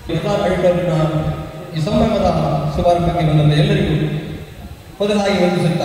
ಪ್ರಸಾದ್ ಆಡಿಟರ್ನ ಈ ಸಂಭ್ರಮದ ಶುಭಾರಂಭಕ್ಕೆ ಬಂದ ಎಲ್ಲರಿಗೂ ಮೊದಲಾಗಿ ವಂದಿಸುತ್ತಾ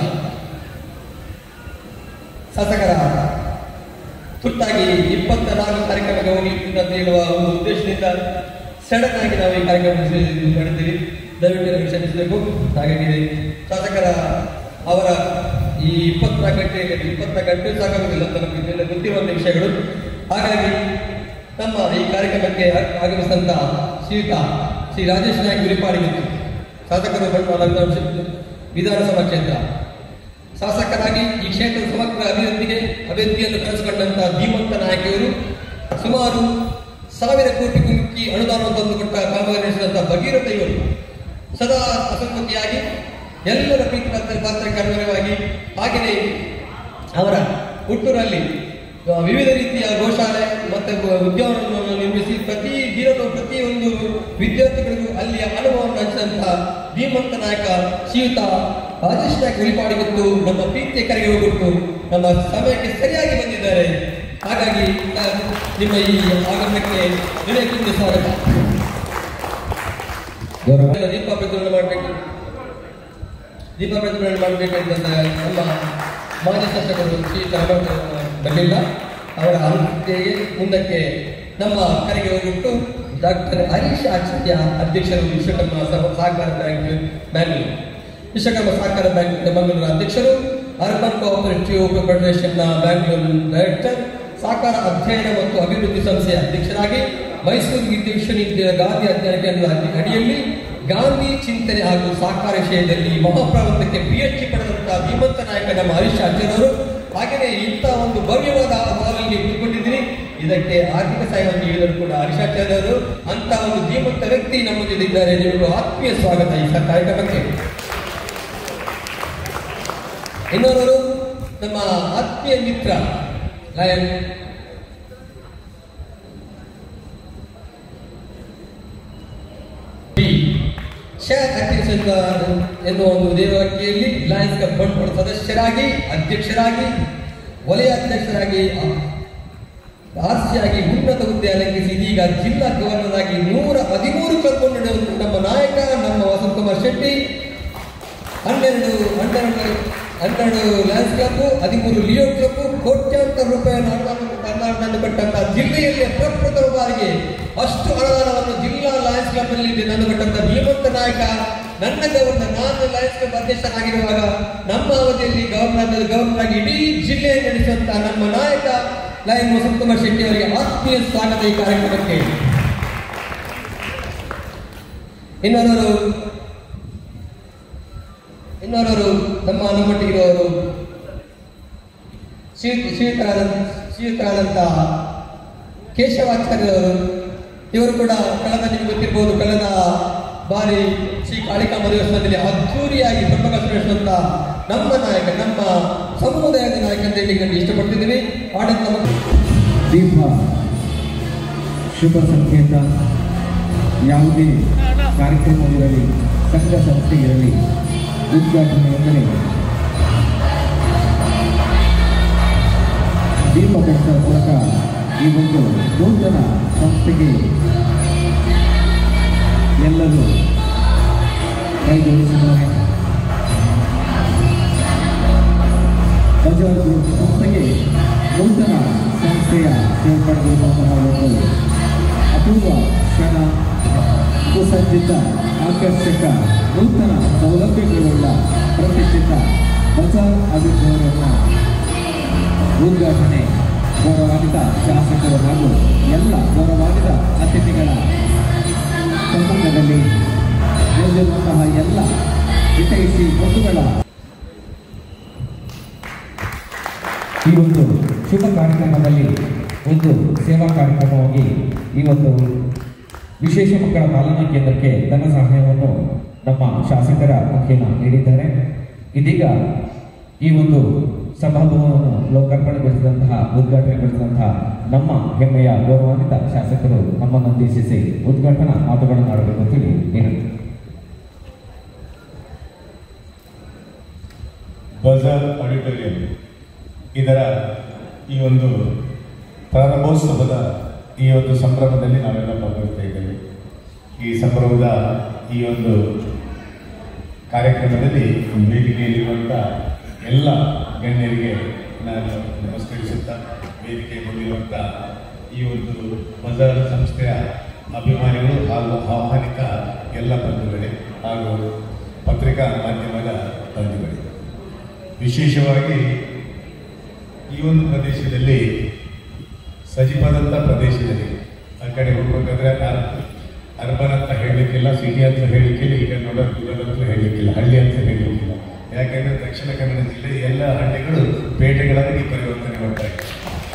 ಶಾಸಕರ ತುರ್ತಾಗಿ ಇಪ್ಪತ್ತ ನಾಲ್ಕು ಕಾರ್ಯಕ್ರಮಕ್ಕೆ ಹೋಗ್ಲಿಕ್ಕೆ ಅಂತ ಹೇಳುವ ಒಂದು ಉದ್ದೇಶದಿಂದ ಸಡನ್ ಆಗಿ ನಾವು ಈ ಕಾರ್ಯಕ್ರಮ ಮಾಡಿದ್ದೀವಿ ದಯವಿಟ್ಟು ನಮಗೆ ಕ್ಷಮಿಸಬೇಕು ಹಾಗಾಗಿ ಶಾಸಕರ ಅವರ ಈ ಇಪ್ಪತ್ನಾಲ್ಕು ಗಂಟೆ ಇಪ್ಪತ್ನಾಲ್ಕು ಗಂಟೆ ಸಾಕಾಗುವುದಿಲ್ಲ ಅಂತ ನಮಗೆ ಇದೆಲ್ಲ ಗೊತ್ತಿರುವಂಥ ವಿಷಯಗಳು ಹಾಗಾಗಿ ನಮ್ಮ ಈ ಕಾರ್ಯಕ್ರಮಕ್ಕೆ ಆಗಮಿಸಿದಂಥ ಶ್ರೀಯುತ ಶ್ರೀ ರಾಜೇಶ್ ನಾಯ್ಕ ಗುರಿಪಾಡಿಗಿತ್ತು ಶಾಸಕರು ಬಂಟ್ವಾಳ ವಿಧಾನಸಭಾ ಕ್ಷೇತ್ರ ಶಾಸಕರಾಗಿ ಈ ಕ್ಷೇತ್ರದ ಸಮಗ್ರ ಅಭಿವೃದ್ಧಿಗೆ ಅಭಿವೃದ್ಧಿಯನ್ನು ಕನಸುಕೊಂಡಂತಹ ಧೀಮಂತ ನಾಯಕಿಯವರು ಸುಮಾರು ಸಾವಿರ ಕೋಟಿ ಮುಕ್ಕಿ ಅನುದಾನವನ್ನು ತಂದುಕೊಟ್ಟ ಕಾಮಗಾರಿ ನಡೆಸಿದಂತಹ ಭಗೀರಥ ಇವರು ಸದಾ ಅಸಂಮತಿಯಾಗಿ ಎಲ್ಲರ ಪ್ರೀತಿ ಪಾತ್ರ ಪಾತ್ರಕ್ಕೆ ಅನ್ವಯವಾಗಿ ಹಾಗೆಯೇ ಅವರ ಹುಟ್ಟೂರಲ್ಲಿ ಆ, ವಿವಿಧ ರೀತಿಯ ಗೋಶಾಲೆ ಮತ್ತೆ ಗೋ- ಉದ್ಯಾನವನವನ್ನು ನಿರ್ಮಿಸಿ ಪ್ರತಿ ದಿನವೂ ಪ್ರತಿಯೊಂದು ವಿದ್ಯಾರ್ಥಿಗಳಿಗೂ ಅಲ್ಲಿಯ ಅನುಭವವನ್ನು ಹಂಚಿದಂತಹ ಧೀಮಂತ ನಾಯಕ ಶ್ರೀಯುತ ರಾಜೇಶ್ ನಾಯ್ಕ ಉಳಿಪಾಡಿಗಿತ್ತು ನಮ್ಮ ಪ್ರೀತಿಯ ಕರೆಗೆ ಹೋಗ್ಬಿಟ್ಟು ನಮ್ಮ ಸಮಯಕ್ಕೆ ಸರಿಯಾಗಿ ಬಂದಿದ್ದಾರೆ ಹಾಗಾಗಿ ಆ, ನಿಮ್ಮ ಈ ಆಗಮನಕ್ಕೆ ವಿನಯದಿಂದ ಸ್ವಾಗತ ದೀಪ ಪ್ರಜ್ವಲನೆ ಮಾಡಬೇಕು ದೀಪ ಪ್ರಜ್ವಲನೆ ಮಾಡಬೇಕಂತ ನಮ್ಮ ಮಾಜಿ ಶಾಸಕರು ಶ್ರೀ ರಾಮಚಂದ್ರ ಬರಲಿಲ್ಲ ಅವರ ಅನುಮತಿಗೆ ಮುಂದಕ್ಕೆ ನಮ್ಮ ಕರೆಗೆ ಹೋಗ್ಬಿಟ್ಟು ಡಾಕ್ಟರ್ ಹರೀಶ್ ಆಚಾರ್ಯ ಅಧ್ಯಕ್ಷರು ವಿಶ್ವಕರ್ಮ ಸಹ- ಸಹಕಾರ ಬ್ಯಾಂಕ್ ಬ್ಯಾಂಗ್ಳೂರು ವಿಶ್ವಕರ್ಮ ಸಹಕಾರ ಬ್ಯಾಂಕ್ ಮಂಗಳೂರು ಅಧ್ಯಕ್ಷರು ಅರ್ಬನ್ ಕೋಆಪರೇಟಿವ್ ಫೆಡರೇಷನ್ನ ಬ್ಯಾಂಗ್ಳೂರು ಡೈರೆಕ್ಟರ್ ಸಹಕಾರ ಅಧ್ಯಯನ ಮತ್ತು ಅಭಿವೃದ್ಧಿ ಸಂಸ್ಥೆಯ ಅಧ್ಯಕ್ಷರಾಗಿ ಮೈಸೂರು ವಿಶ್ವವಿದ್ಯಾಲಯ ಗಾಂಧಿ ಅಧ್ಯಯನ ಕೇಂದ್ರದ ಅಡಿ- ಅಡಿಯಲ್ಲಿ ಗಾಂಧಿ ಚಿಂತನೆ ಹಾಗೂ ಸಹಕಾರ ವಿಷಯದಲ್ಲಿ ಮಹಾಪ್ರಬಂಧಕ್ಕೆ ಪಿ ಎಚ್ ಡಿ ಪಡೆದಂತಹ ಧೀಮಂತ ನಾಯಕ ನಮ್ಮ ಹರೀಶ್ ಆಚಾರ್ಯವರು ಹಾಗೆಯೇ ಇಂಥ ಒಂದು ಭವ್ಯವಾದ ಹಾಲಲ್ಲಿ ಕುಳಿತುಕೊಂಡಿದ್ದೀರಿ ಇದಕ್ಕೆ ಆರ್ಥಿಕ ಸಹಾಯವನ್ನು ನೀಡಿದರು ಕೂಡ ಹರೀಶ್ ಆಚಾರ್ಯರು ಅಂತ ಒಂದು ಧೀಮಂತ ವ್ಯಕ್ತಿ ನಮ್ಮ ಜೊತೆ ಇದ್ದಾರೆ ನಿಮಗೂ ಆತ್ಮೀಯ ಸ್ವಾಗತ ಈ ಸ- ಕಾರ್ಯಕ್ರಮಕ್ಕೆ ಇನ್ನೊಬ್ಬರು ನಮ್ಮ ಆತ್ಮೀಯ ಮಿತ್ರ ಲಯನ್ ಬಿ ಶೇರ್ ಅಟ್ರಿಷನ್ ಎನ್ನುವ ಒಂದು ದೇವಕಿಯಲ್ಲಿ ಲಯನ್ಸ್ ಕ್ಲಬ್ ಬಂಟ್ವಾಳ ಸದಸ್ಯರಾಗಿ ಅಧ್ಯಕ್ಷರಾಗಿ ವಲಯ ಅಧ್ಯಕ್ಷರಾಗಿ ಆರ್ಸಿಯಾಗಿ ಉನ್ನತ ಹುದ್ದೆ ಅಲಂಕರಿಸಿ ಇದೀಗ ಜಿಲ್ಲಾ ಗವರ್ನರ್ ಆಗಿ ನೂರ ಹದಿಮೂರು ಕ್ಲಬ್ ನಡೆಯುವಂತ ನಮ್ಮ ನಾಯಕ ನಮ್ಮ ವಸಂತ್ ಕುಮಾರ್ ಶೆಟ್ಟಿ ಹನ್ನೆರಡು ಹನ್ನೆರಡು ಹನ್ನೆರಡು ಲ್ಯಾನ್ಸ್ ಕ್ಲಬ್ ಹದಿಮೂರು ಲಿಯೋ ಕ್ಲಬ್ ಕೋಟ್ಯಾಂತರ ರೂಪಾಯಿ ಅನುದಾನವನ್ನು ಕೊಟ್ಟಂತ ಜಿಲ್ಲೆಯಲ್ಲಿ ಪ್ರಪ್ರಥಮ ಬಾರಿಗೆ ಅಷ್ಟು ಅನುದಾನವನ್ನು ಜಿಲ್ಲಾ ಲಯನ್ಸ್ ಕ್ಲಬ್ ನಲ್ಲಿ ತಂದುಕೊಟ್ಟಂತ ಧೀಮಂತ ನಾಯಕ ನನ್ನ ಗವರ್ನರ್ ನಾನು ಲಯನ್ಸ್ ಕ್ಲಬ್ ಅಧ್ಯಕ್ಷನಾಗಿರುವಾಗ ನಮ್ಮ ಅವಧಿಯಲ್ಲಿ ಗವರ್ನರ್ ಗವರ್ನರ್ ಆಗಿ ಇಡೀ ಜಿಲ್ಲೆ ನಡೆಸುವಂತ ನಮ್ಮ ನಾಯಕ ಲಯನ್ ವಸಂತ್ ಕುಮಾರ್ ಶೆಟ್ಟಿ ಅವರಿಗೆ ಆತ್ಮೀಯ ಸ್ವಾಗತ ಈ ಕಾರ್ಯಕ್ರಮಕ್ಕೆ ಇನ್ನೊಂದು ಇನ್ನೋರವರು ನಮ್ಮ ನಮ್ಮೊಟ್ಟಿಗಿರುವವರು ಶ್ರೀ ಶ್ರೀಯುತರಾದ ಶ್ರೀಯುತರಾದಂಥ ಕೇಶವಾಚಾರ್ಯರವರು ಇವರು ಕೂಡ ಕಳೆದ ನಿಮಗೆ ಗೊತ್ತಿರ್ಬೋದು ಕಳೆದ ಬಾರಿ ಶ್ರೀ ಕಾಳಿಕಾ ಮದುವೆ ಅದ್ದೂರಿಯಾಗಿ ಪ್ರಮುಖ ನಮ್ಮ ನಾಯಕ ನಮ್ಮ ಸಮುದಾಯದ ನಾಯಕ ಅಂತ ಹೇಳಿ ನಾನು ಇಷ್ಟಪಡ್ತಿದ್ದೀವಿ ಆಡಳಿತ ಮತ್ತು ದೀಪ ಶುಭ ಸಂಕೇತ ಯಾವುದೇ ಕಾರ್ಯಕ್ರಮವಿರಲಿ ಸಂಘ ಸಂಸ್ಥೆ ಇರಲಿ ಉದ್ಘಾಟನೆ ಎಂದರೆ ದೀಪ ಬೆಳೆಸುವ ಮೂಲಕ ಈ ಒಂದು ನೂತನ ಸಂಸ್ಥೆಗೆ ಎಲ್ಲರೂ ಕೈ ಜೋಡಿಸಿದ್ದಾರೆ ಬಜಾರ್ ಗ್ರೂಪ್ ಸಂಸ್ಥೆಗೆ ನೂತನ ಸಂಸ್ಥೆಯ ಸೇರ್ಪಡೆಗೊಳ್ಳುವಂತಹ ಒಂದು ಅಪೂರ್ವ ಕ್ಷಣ ಸುಸಜ್ಜಿತ ಆಕರ್ಷಕ ನೂತನ ಸೌಲಭ್ಯಗಳುಳ್ಳ ಪ್ರತಿಷ್ಠಿತ ಬಜಾರ್ ಅಭಿವೃದ್ಧಿಯನ್ನು ಉದ್ಘಾಟನೆ ಗೌರವಾನ್ವಿತ ಶಾಸಕರು ಹಾಗೂ ಎಲ್ಲ ಗೌರವಾನ್ವಿತ ಅತಿಥಿಗಳ ಸಮ್ಮುಖದಲ್ಲಿ ಉಳಿದಿರುವಂತಹ ಎಲ್ಲ ಹಿತೈಷಿ ಬಂಧುಗಳ ಈ ಒಂದು ಶುಭ ಕಾರ್ಯಕ್ರಮದಲ್ಲಿ ಒಂದು ಸೇವಾ ಕಾರ್ಯಕ್ರಮವಾಗಿ ಇವತ್ತು ವಿಶೇಷ ಮಕ್ಕಳ ಪಾಲನಾ ಕೇಂದ್ರಕ್ಕೆ ಧನ ಸಹಾಯವನ್ನು ನಮ್ಮ ಶಾಸಕರ ಮುಖೇನ ನೀಡಿದ್ದಾರೆ ಇದೀಗ ಈ ಒಂದು ಸಭಾಭವನವನ್ನು ಲೋಕಾರ್ಪಣೆಗೊಳಿಸಿದಂತಹ ಉದ್ಘಾಟನೆಗೊಳಿಸಿದಂತಹ ನಮ್ಮ ಹೆಮ್ಮೆಯ ಗೌರವಾನ್ವಿತ ಶಾಸಕರು ನಮ್ಮನ್ನು ಉದ್ದೇಶಿಸಿ ಉದ್ಘಾಟನಾ ಮಾತುಗಳನ್ನು ಆಡಬೇಕು ಅಂತೇಳಿ ವಿನಂತಿ ಬಜಾರ್ ಆಡಿಟೋರಿಯಂ ಇದರ ಈ ಒಂದು ಪ್ರಾರಂಭೋತ್ಸವದ ಈ ಒಂದು ಸಂಭ್ರಮದಲ್ಲಿ ನಾವೆಲ್ಲ ಭಾಗವಹಿಸ್ತಾ ಇದ್ದೇವೆ ಈ ಸಂಭ್ರಮದ ಈ ಒಂದು ಕಾರ್ಯಕ್ರಮದಲ್ಲಿ ವೇದಿಕೆಯಲ್ಲಿರುವಂಥ ಎಲ್ಲ ಗಣ್ಯರಿಗೆ ನಾನು ನಮಸ್ಕರಿಸುತ್ತಾ ವೇದಿಕೆ ಮುಂದಿರುವಂಥ ಈ ಒಂದು ಬಜಾರ್ ಸಂಸ್ಥೆಯ ಅಭಿಮಾನಿಗಳು ಹಾಗೂ ಆಹ್ವಾನಿತ ಎಲ್ಲ ಬಂಧುಗಳೇ ಹಾಗೂ ಪತ್ರಿಕಾ ಮಾಧ್ಯಮದ ಬಂಧುಗಳೇ ವಿಶೇಷವಾಗಿ ಈ ಒಂದು ಪ್ರದೇಶದಲ್ಲಿ ಸಜೀವಾದಂಥ ಪ್ರದೇಶದಲ್ಲಿ ಆ ಕಡೆ ಹೋಗ್ಬೇಕಾದ್ರೆ ಅರ್- ಅರ್ಬನ್ ಅಂತ ಹೇಳಲಿಕ್ಕಿಲ್ಲ ಸಿಟಿ ಅಂತ ಹೇಳಲಿಕ್ಕಿಲ್ಲ ಈಗ ನೋಡೋದು ರೂರಲ್ ಅಂತ ಹೇಳಲಿಕ್ಕಿಲ್ಲ ಹಳ್ಳಿ ಅಂತ ಹೇಳಲಿಕ್ಕಿಲ್ಲ ಯಾಕೆಂದ್ರೆ ದಕ್ಷಿಣ ಕನ್ನಡ ಜಿಲ್ಲೆ ಎಲ್ಲ ಹಳ್ಳಿಗಳು ಪೇಟೆಗಳಾಗಿ ಪರಿವರ್ತನೆ ಮಾಡ್ತಾ ಇದೆ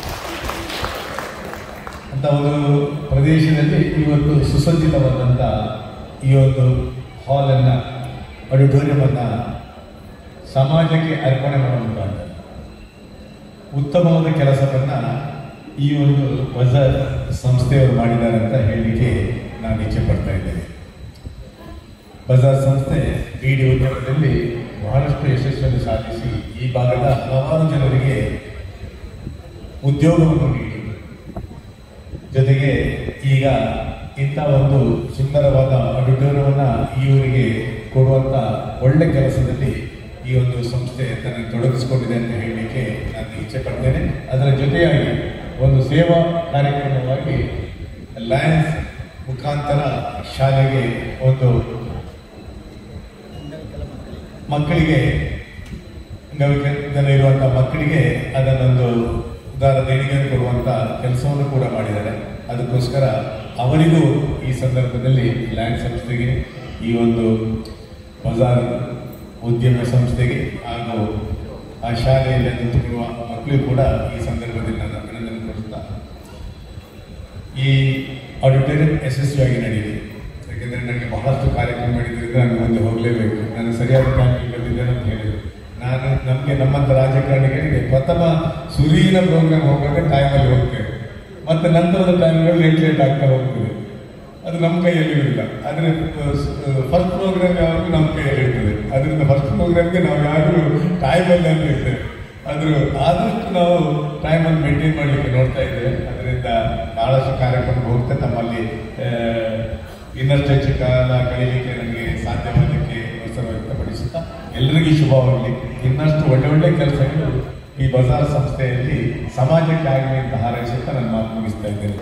ಅಂತ ಒಂದು ಪ್ರದೇಶದಲ್ಲಿ ಇವತ್ತು ಸುಸಜ್ಜಿತವಾದಂಥ ಈ ಒಂದು ಹಾಲನ್ನು ಆಡಿಟೋರಿಯಮನ್ನು ಸಮಾಜಕ್ಕೆ ಅರ್ಪಣೆ ಮಾಡುವಂತ ಉತ್ತಮವಾದ ಕೆಲಸವನ್ನ ಈ ಒಂದು ಬಜಾರ್ ಸಂಸ್ಥೆಯವರು ಮಾಡಿದ್ದಾರೆ ಅಂತ ಹೇಳಲಿಕ್ಕೆ ನಾನು ಇಚ್ಛೆ ಪಡ್ತಾ ಇದ್ದೇನೆ ಬಜಾರ್ ಸಂಸ್ಥೆ ಬೀಡಿ ಉದ್ಯಮದಲ್ಲಿ ಬಹಳಷ್ಟು ಯಶಸ್ಸನ್ನು ಸಾಧಿಸಿ ಈ ಭಾಗದ ಹಲವಾರು ಜನರಿಗೆ ಉದ್ಯೋಗವನ್ನು ನೀಡಿ ಜೊತೆಗೆ ಈಗ ಇಂಥ ಒಂದು ಸುಂದರವಾದ ಆಡಿಟೋರಿಯಮನ್ನ ಈ ಊರಿಗೆ ಕೊಡುವಂತ ಒಳ್ಳೆ ಕೆಲಸದಲ್ಲಿ ಈ ಒಂದು ಸಂಸ್ಥೆ ತನ್ನ ತೊಡಗಿಸಿಕೊಂಡಿದೆ ಅಂತ ಹೇಳಲಿಕ್ಕೆ ನಾನು ಇಚ್ಛೆ ಪಡ್ತೇನೆ ಅದರ ಜೊತೆಯಾಗಿ ಒಂದು ಸೇವಾ ಕಾರ್ಯಕ್ರಮವಾಗಿ ಲಯನ್ಸ್ ಮುಖಾಂತರ ಶಾಲೆಗೆ ಒಂದು ಮಕ್ಕಳಿಗೆ ಅಂಗವಿಕಲ ಇರುವಂತಹ ಮಕ್ಕಳಿಗೆ ಅದನ್ನೊಂದು ಉದಾರ ದೇಣಿಗೆಯನ್ನು ಕೊಡುವಂತ ಕೆಲಸವನ್ನು ಕೂಡ ಮಾಡಿದ್ದಾರೆ ಅದಕ್ಕೋಸ್ಕರ ಅವರಿಗೂ ಈ ಸಂದರ್ಭದಲ್ಲಿ ಲ್ಯಾಂಡ್ ಸಂಸ್ಥೆಗೆ ಈ ಒಂದು ಬಜಾರ್ ಉದ್ಯಮ ಸಂಸ್ಥೆಗೆ ಹಾಗೂ ಆ ಶಾಲೆಯಲ್ಲಿ ನಿಂತುಕೊಳ್ಳುವ ಮಕ್ಕಳಿಗೂ ಕೂಡ ಈ ಸಂದರ್ಭದಲ್ಲಿ ನಾನು ಅಭಿನಂದನೆ ಕೊಡುತ್ತಾ ಈ ಆಡಿಟೋರಿಯಂ ಯಶಸ್ವಿಯಾಗಿ ನಡೆಯಿದೆ ಯಾಕೆಂದರೆ ನನಗೆ ಬಹಳಷ್ಟು ಕಾರ್ಯಕ್ರಮ ಮಾಡಿದ್ರಿಂದ ನಾನು ಮುಂದೆ ಹೋಗಲೇಬೇಕು ನಾನು ಸರಿಯಾದ ಟೈಮಿಗೆ ಬಂದಿದ್ದೇನೆ ಅಂತ ಹೇಳಿದ್ರು ನಾನು ನಮಗೆ ನಮ್ಮಂಥ ರಾಜಕಾರಣಿಗಳಿಗೆ ಪ್ರಥಮ ಸುರೀನ ಪ್ರೋಗ್ರಾಮ್ ಹೋಗುವಾಗ ಟೈಮಲ್ಲಿ ಹೋಗ್ತೇವೆ ಮತ್ತೆ ನಂತರದ ಟೈಮ್ಗಳು ಲೇಟ್ ಲೇಟ್ ಆಗ್ತಾ ಹೋಗ್ತದೆ ಅದು ನಮ್ಮ ಕೈಯಲ್ಲಿ ಇರಲಿಲ್ಲ ಆದರೆ ಫಸ್ಟ್ ಪ್ರೋಗ್ರಾಮ್ ಯಾವಾಗಲೂ ನಮ್ಮ ಕೈಯಲ್ಲಿ ಇರ್ತದೆ ಅದರಿಂದ ಫಸ್ಟ್ ಪ್ರೋಗ್ರಾಮ್ಗೆ ನಾವು ಯಾರು ಟೈಮಲ್ಲಿ ಅಂತ ಇರ್ತೇವೆ ಆದ್ರೂ ಆದಷ್ಟು ನಾವು ಟೈಮನ್ನು ಮೇಂಟೈನ್ ಮಾಡಲಿಕ್ಕೆ ನೋಡ್ತಾ ಇದ್ದೇವೆ ಅದರಿಂದ ಬಹಳಷ್ಟು ಕಾರ್ಯಕ್ರಮ ಹೋಗ್ತಾ ತಮ್ಮಲ್ಲಿ ಆ, ಇನ್ನಷ್ಟು ಹೆಚ್ಚು ಕಾಲ ಕಳೀಲಿಕ್ಕೆ ನನಗೆ ಸಾಧ್ಯವಾಗಲಿಕ್ಕೆ ಅವಸರ ವ್ಯಕ್ತಪಡಿಸುತ್ತಾ ಎಲ್ಲರಿಗೂ ಶುಭವಾಗಲಿ ಇನ್ನಷ್ಟು ಒಳ್ಳೆ ಒಳ್ಳೆ ಕೆಲಸಗಳು ಈ ಬಜಾರ್ ಸಂಸ್ಥೆಯಲ್ಲಿ ಸಮಾಜಕ್ಕೆ ಆಗಲಿ ಅಂತ ಹಾರೈಸುತ್ತಾ ನಾನು ಮಾತು ಮುಗಿಸ್ತಾ ಇದ್ದೇನೆ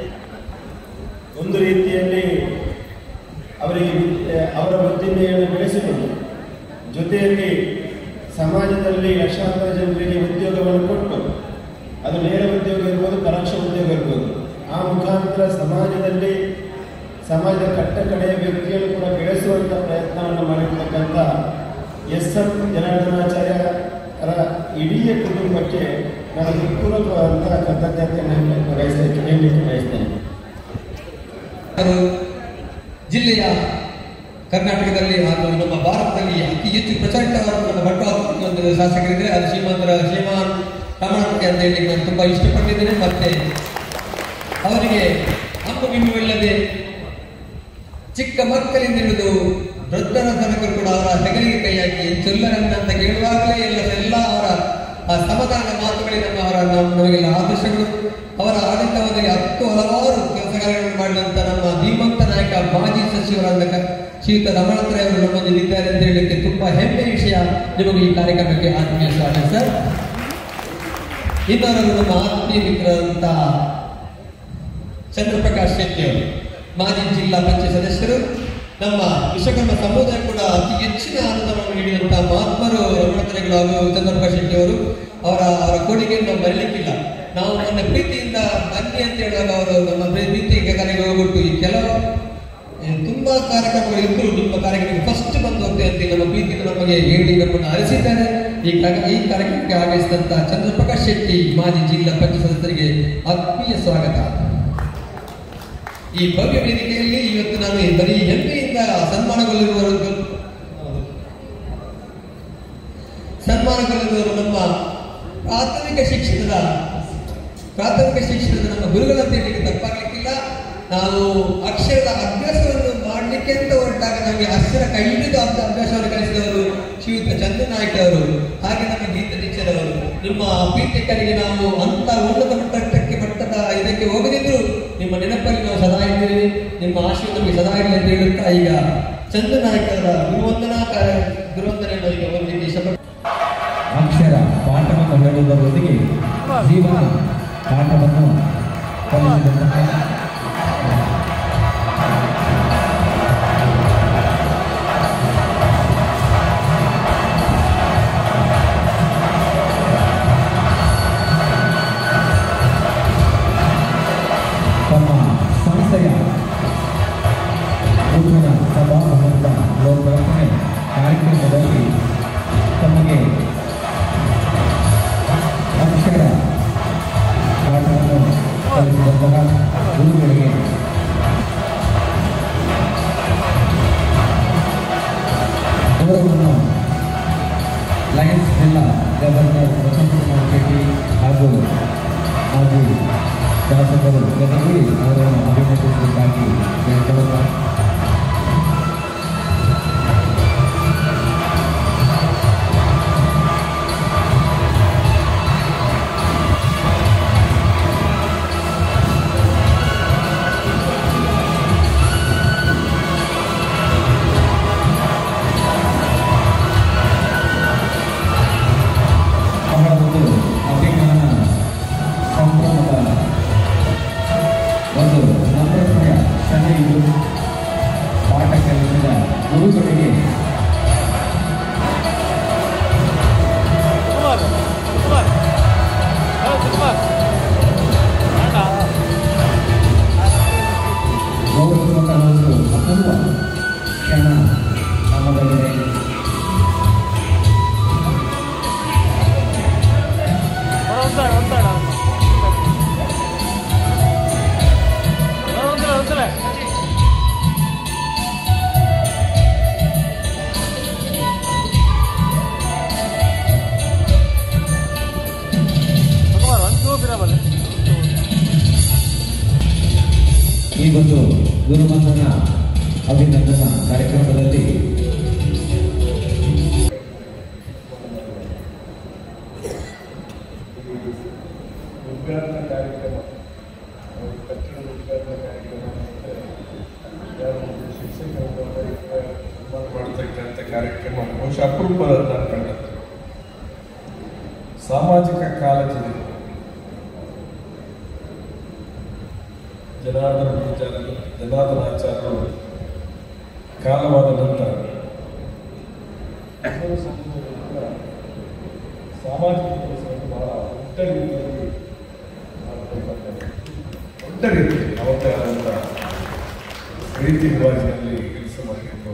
ಒಂದು ರೀತಿಯಲ್ಲಿ ಅವರಿಗೆ ವಿದ್ಯೆ- ಅವರ ವೃತ್ತಿಯನ್ನು ಬೆಳೆಸಿಕೊಂಡು ಜೊತೆಯಲ್ಲಿ ಸಮಾಜದಲ್ಲಿ ಲಕ್ಷಾಂತರ ಜನರಿಗೆ ಉದ್ಯೋಗವನ್ನು ಕೊಟ್ಟು ಅದು ನೇರ ಉದ್ಯೋಗ ಇರ್ಬೋದು ಪರೋಕ್ಷ ಉದ್ಯೋಗ ಇರ್ಬೋದು ಆ ಮುಖಾಂತರ ಸಮಾಜದಲ್ಲಿ ಸಮಾಜದ ಕಟ್ಟ ಕಡೆಯ ವ್ಯಕ್ತಿಯನ್ನು ಕೂಡ ಬೆಳೆಸುವಂಥ ಪ್ರಯತ್ನವನ್ನು ಮಾಡಿರ್ತಕ್ಕಂಥ ಎಸ್ ಎಂ ಜನಾರ್ದನಾಚಾರ್ಯರ ಇಡೀ ಕುಟುಂಬಕ್ಕೆ ನಾನು ಹೃತ್ಪೂರ್ವಕವಾದಂತಹ ಕೃತಜ್ಞತೆಯನ್ನು ಬಯಸಲಿಕ್ಕೆ ಹೇಳಲಿಕ್ಕೆ ಬಯಸ್ತೇನೆ ಅವರು ಜಿಲ್ಲೆಯ ಕರ್ನಾಟಕದಲ್ಲಿ ಹಾಗೂ ನಮ್ಮ ಭಾರತದಲ್ಲಿ ಅತಿ ಹೆಚ್ಚು ಪ್ರಚಲಿತವಾದ ನಮ್ಮ ಬಂಟ್ವಾಳ ಒಂದು ಶಾಸಕರಿದ್ದಾರೆ ಅದು ಶ್ರೀಮಂತರ ಶ್ರೀಮಾನ್ ರಮಣಕ್ಕೆ ಅಂತ ಹೇಳಿ ನಾನು ತುಂಬಾ ಇಷ್ಟಪಟ್ಟಿದ್ದೇನೆ ಮತ್ತೆ ಅವರಿಗೆ ಅಂಬು ಬಿಂಬವಿಲ್ಲದೆ ಚಿಕ್ಕ ಮಕ್ಕಳಿಂದ ಹಿಡಿದು ವೃದ್ಧರ ತನಕ ಕೂಡ ಅವರ ಹೆಗಲಿಗೆ ಕೈ ಹಾಕಿ ಚೊಲ್ಲರನ್ನಂತ ಕೇಳುವಾಗಲೇ ಎಲ್ಲ ಎಲ್ಲ ಅವರ ಆ ಸಮಾಧಾನ ಮಾತುಗಳೇ ನಮ್ಮ ಅವರ ನಮ್ಮ- ನಮಗೆಲ್ಲ ಆದರ್ಶಗಳು ಅವರ ಆಡಳಿತವಾದಲ್ಲಿ ಹತ್ತು ಹಲವಾರು ಕೆಲಸ ಕಾರ್ಯಗಳನ್ನು ಮಾಡಿದಂತ ನಮ್ಮ ಧೀಮಂತ ನಾಯಕ ಮಾಜಿ ಸಚಿವರಾದ ಕ- ಶ್ರೀಯುತ ರಮಣತ್ರಯ ಅವರು ನಮ್ಮೊಂದಿಗೆ ಇದ್ದಾರೆ ಅಂತ ಹೇಳಲಿಕ್ಕೆ ತುಂಬಾ ಹೆಮ್ಮೆಯ ವಿಷಯ ನಿಮಗೆ ಈ ಕಾರ್ಯಕ್ರಮಕ್ಕೆ ಆತ್ಮೀಯ ಸ್ವಾಗತ ಸರ್ ಇನ್ನೊಬ್ಬರು ನಮ್ಮ ಆತ್ಮೀಯ ಮಿತ್ರರಂತ ಚಂದ್ರಪ್ರಕಾಶ್ ಶೆಟ್ಟಿ ಅವರು ಮಾಜಿ ಜಿಲ್ಲಾ ಪಂಚಾಯತ್ ಸದಸ್ಯರು ನಮ್ಮ ವಿಶ್ವಕರ್ಮ ಸಮುದಾಯ ಕೂಡ ಅತಿ ಹೆಚ್ಚಿನ ಆನಂದವನ್ನು ನೀಡಿದಂತಹ ಮಹಾತ್ಮರು ರಮಣತರೆಗಳು ಹಾಗೂ ಚಂದ್ರಪ್ರಕಾಶ್ ಶೆಟ್ಟಿ ಅವರು ಅವರ ಅವರ ಕೊಡುಗೆಯನ್ನು ನಾವು ಮರೆಯಲಿಕ್ಕಿಲ್ಲ ನಾವು ನನ್ನ ಪ್ರೀತಿಯಿಂದ ಬನ್ನಿ ಅಂತ ಹೇಳುವಾಗ ಅವರು ನಮ್ಮ ಪ್ರೀತಿ ಕಾರ್ಯಕ್ಕೆ ಹೋಗ್ಬಿಟ್ಟು ಈ ಕೆಲವು ಏ, ತುಂಬಾ ಕಾರ್ಯಕ್ರಮಗಳು ಇದ್ರು ನಿಮ್ಮ ಕಾರ್ಯಕ್ರಮಕ್ಕೆ ಫಸ್ಟ್ ಬಂದು ಹೋಗ್ತೇವೆ ಅಂತ ನಮ್ಮ ಪ್ರೀತಿಯಿಂದ ನಮಗೆ ಹೇಳಿ ನಮ್ಮನ್ನು ಅರಸಿದ್ದಾರೆ ಈ ಕಾರ್ಯ- ಈ ಕಾರ್ಯಕ್ರಮಕ್ಕೆ ಆಗಮಿಸಿದಂತ ಚಂದ್ರಪ್ರಕಾಶ್ ಶೆಟ್ಟಿ ಮಾಜಿ ಜಿಲ್ಲಾ ಪಂಚಾಯತ್ ಸದಸ್ಯರಿಗೆ ಆತ್ಮೀಯ ಸ್ವಾಗತ ಈ ಭವ್ಯ ವೇದಿಕೆಯಲ್ಲಿ ಇವತ್ತು ನಾನು ಈ ಬರೀ ಹೆಮ್ಮೆಯಿಂದ ಸನ್ಮಾನಗೊಳ್ಳುವವರು ಸನ್ಮಾನಗೊಳ್ಳುವವರು ನಮ್ಮ ಪ್ರಾಥಮಿಕ ಶಿಕ್ಷಣದ ಪ್ರಾಥಮಿಕ ಶಿಕ್ಷಣದ ನಮ್ಮ ಗುರುಗಳಂತ ಹೇಳಲಿಕ್ಕೆ ತಪ್ಪಾಗಲಿಕ್ಕಿಲ್ಲ ನಾವು ಅಕ್ಷರದ ಅಭ್ಯಾಸವನ್ನು ಮಾಡಲಿಕ್ಕೆ ಅಂತ ಹೊರಟಾಗ ನಮಗೆ ಅಕ್ಷರ ಕೈ ಹಿಡಿದು ಅಭ್ಯ- ಅಭ್ಯಾಸವನ್ನು ಕಲಿಸಿದವರು ಶ್ರೀಯುತ ಚಂದ್ರನಾಯ್ಕ ಅವರು ಹಾಗೆ ನಮ್ಮ ಗೀತ ಟೀಚರ್ ಅವರು ನಿಮ್ಮ ಪೀಠಕರಿಗೆ ನಾವು ಅಂತ ಉನ್ನತ ಮಟ್ಟಕ್ಕೆ ಮಟ್ಟದ ಇದಕ್ಕೆ ಹೋಗದಿದ್ರು ನಿಮ್ಮ ನೆನಪಲ್ಲಿ ನಾವು ಸದಾ ಇದ್ದೀವಿ ನಿಮ್ಮ ನಿಮ್ಮ ಆಶೀರ್ವಾದ ನಮಗೆ ಸದಾ ಇರಲಿ ಅಂತ ಹೇಳುತ್ತಾ ಈಗ ಚಂದ್ರನಾಯಕರ ಗುರುವಂದನಾ ಕಾರ್ಯ ಗುರುವಂದನೆಯನ್ನು ಈಗ ಒಂದು ಶಪಥ ಅಕ್ಷರ ಪಾಠವನ್ನು ಹೇಳುವುದರೊಂದಿಗೆ ಜೀವನ ಪಾಠವನ್ನು ಕಲಿಸಿದಂತಹ ತಮ್ಮ ಸಂಸ್ಥೆಯ ನೂತನ ಸಭಾಭವನದ ಲೋಕಾರ್ಪಣೆ ಕಾರ್ಯಕ್ರಮದಲ್ಲಿ ತಮಗೆ ಅಕ್ಷರ ಪಾಠವನ್ನು ಕಲಿಸಿದಂತಹ ಗುರುಗಳಿಗೆ ಗೌರವವನ್ನು ಲಯನ್ಸ್ ಜಿಲ್ಲಾ ಗವರ್ನರ್ ವಸಂತಕುಮಾರ್ ಶೆಟ್ಟಿ ಹಾಗೂ ಮಾಜಿ ಶಾಸಕರು ಗದಗಿ ಅವರನ್ನು ಅಭಿನಂದಿಸುವುದಾಗಿ ಕೇಳಿಕೊಳ್ಳುತ್ತಾರೆ ಬಹಳ ಒಂದು ಅಭಿಮಾನ ಸಂಭ್ರಮದ ಒಂದು ನಮ್ರತೆಯ ಕ್ಷಣ ಇದು ಪಾಠ ಕಲಿಸಿದ ಗುರುಗಳಿಗೆ ಗೌರವಿಸುವಂತಹ ಒಂದು ಅಪೂರ್ವ ಕ್ಷಣ ನಮ್ಮದಲ್ಲಿದೆ ಈ ಒಂದು ಗುರುವಂದನ ಅಭಿನಂದನಾ ಕಾರ್ಯಕ್ರಮದಲ್ಲಿ ಉದ್ಘಾಟನಾ ಕಾರ್ಯಕ್ರಮ ಅವ್ರ ಕಟ್ಟಡದ ಉದ್ಘಾಟನಾ ಕಾರ್ಯಕ್ರಮ ಮತ್ತೆ ಯಾರು ಶಿಕ್ಷಕರು ಸನ್ಮಾನ ಮಾಡತಕ್ಕಂಥ ಕಾರ್ಯಕ್ರಮ ಬಹುಶಃ ಅಪರೂಪದ ನಾನು ಕಂಡದ್ದು ಸಾಮಾಜಿಕ ಕಾಳಜಿ ಜನಾರ್ದನ ಪೂಜಾರರು ಜನಾರ್ದನ ಆಚಾರ್ಯರು ಕಾಲವಾದ ನಂತರ ಎಲ್ಲರೂ ಸಮಾಜದಲ್ಲಿ ಕೂಡ ಸಾಮಾಜಿಕ ಕೆಲಸವನ್ನು ಬಹಳ ದೊಡ್ಡ ರೀತಿಯಲ್ಲಿ ಮಾಡ್ತಾ ಇದ್ದಾರೆ. ದೊಡ್ಡ ರೀತಿಯಲ್ಲಿ ಅವತ್ತೇ ಆದಂಥ ರೀತಿ ರಿವಾಜಿನಲ್ಲಿ ಕೆಲಸ ಮಾಡಲಿಕ್ಕೆ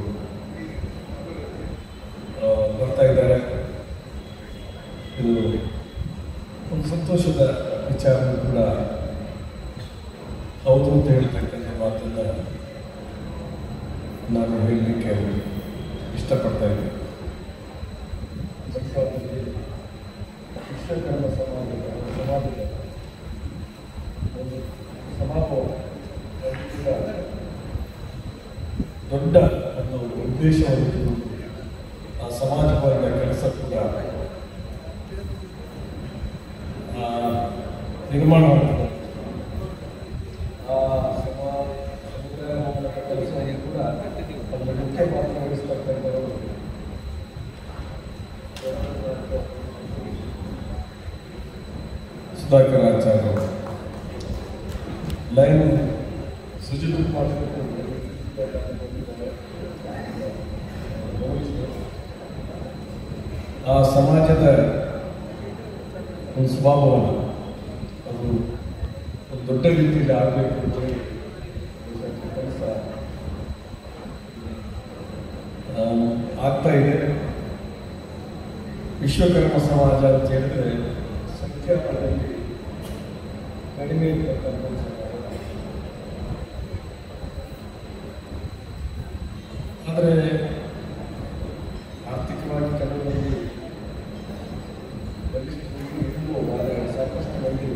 ಬರ್ತಾ ಇದ್ದಾರೆ ಇದು ಒಂದು ಸಂತೋಷದ ವಿಚಾರ ಕೂಡ ಹೌದು ಅಂತ ಹೇಳ್ತಕ್ಕಂಥ ಮಾತನ್ನ ನಾನು ಹೇಳಲಿಕ್ಕೆ ಇಷ್ಟಪಡ್ತಾ ಇದ್ದೀನಿ ಮೈಸೂರಿನಲ್ಲಿ ವಿಶ್ವಕರ್ಮ ಸಮಾಜದ ಸಮಾಜದ ಒಂದು ಸಮಾಪನ ಕೂಡ ದೊಡ್ಡ ಒಂದು ಉದ್ದೇಶವನ್ನು ಇಟ್ಟುಕೊಂಡು ಆ ಸಮಾಜವಾದ ಕೆಲಸ ಕೂಡ ಆ, ನಿರ್ಮಾಣವಾಗ್ತದೆ ಆ ಸಮಾಜ ಸಮುದಾಯ ಭವನದ ಕೆಲಸವನ್ನು ಕೂಡ ಅದರ ಮುಖ್ಯ ಪಾತ್ರ ವಹಿಸ್ತಕ್ಕಂಥವರು ಸುಧಾಕರ್ ಆಚಾರ್ಯ ಲೈನ್ ಸುಜಿತ್ ಕುಮಾರ್ ಆ ಸಮಾಜದ ಒಂದು ಸ್ವಭಾವವನ್ನು ಅದು ಒಂದು ದೊಡ್ಡ ರೀತಿಯಲ್ಲಿ ಆಗಬೇಕು ಅಂತ ಹೇಳಿ ಕೆಲಸ ಆ, ಆಗ್ತಾ ಇದೆ ವಿಶ್ವಕರ್ಮ ಸಮಾಜ ಅಂತ ಹೇಳಿದ್ರೆ ಸಂಖ್ಯಾಬಲದಲ್ಲಿ ಕಡಿಮೆ ಇರ್ತಕ್ಕಂಥ ಸಮಾಜ. ಆದರೆ ಆರ್ಥಿಕವಾಗಿ ಕೆಲವು ಮಂದಿ ಬಲಿಷ್ಠರಿಗೆ ಇರ್ಬೋದು, ಆದರೆ ಸಾಕಷ್ಟು ಮಂದಿ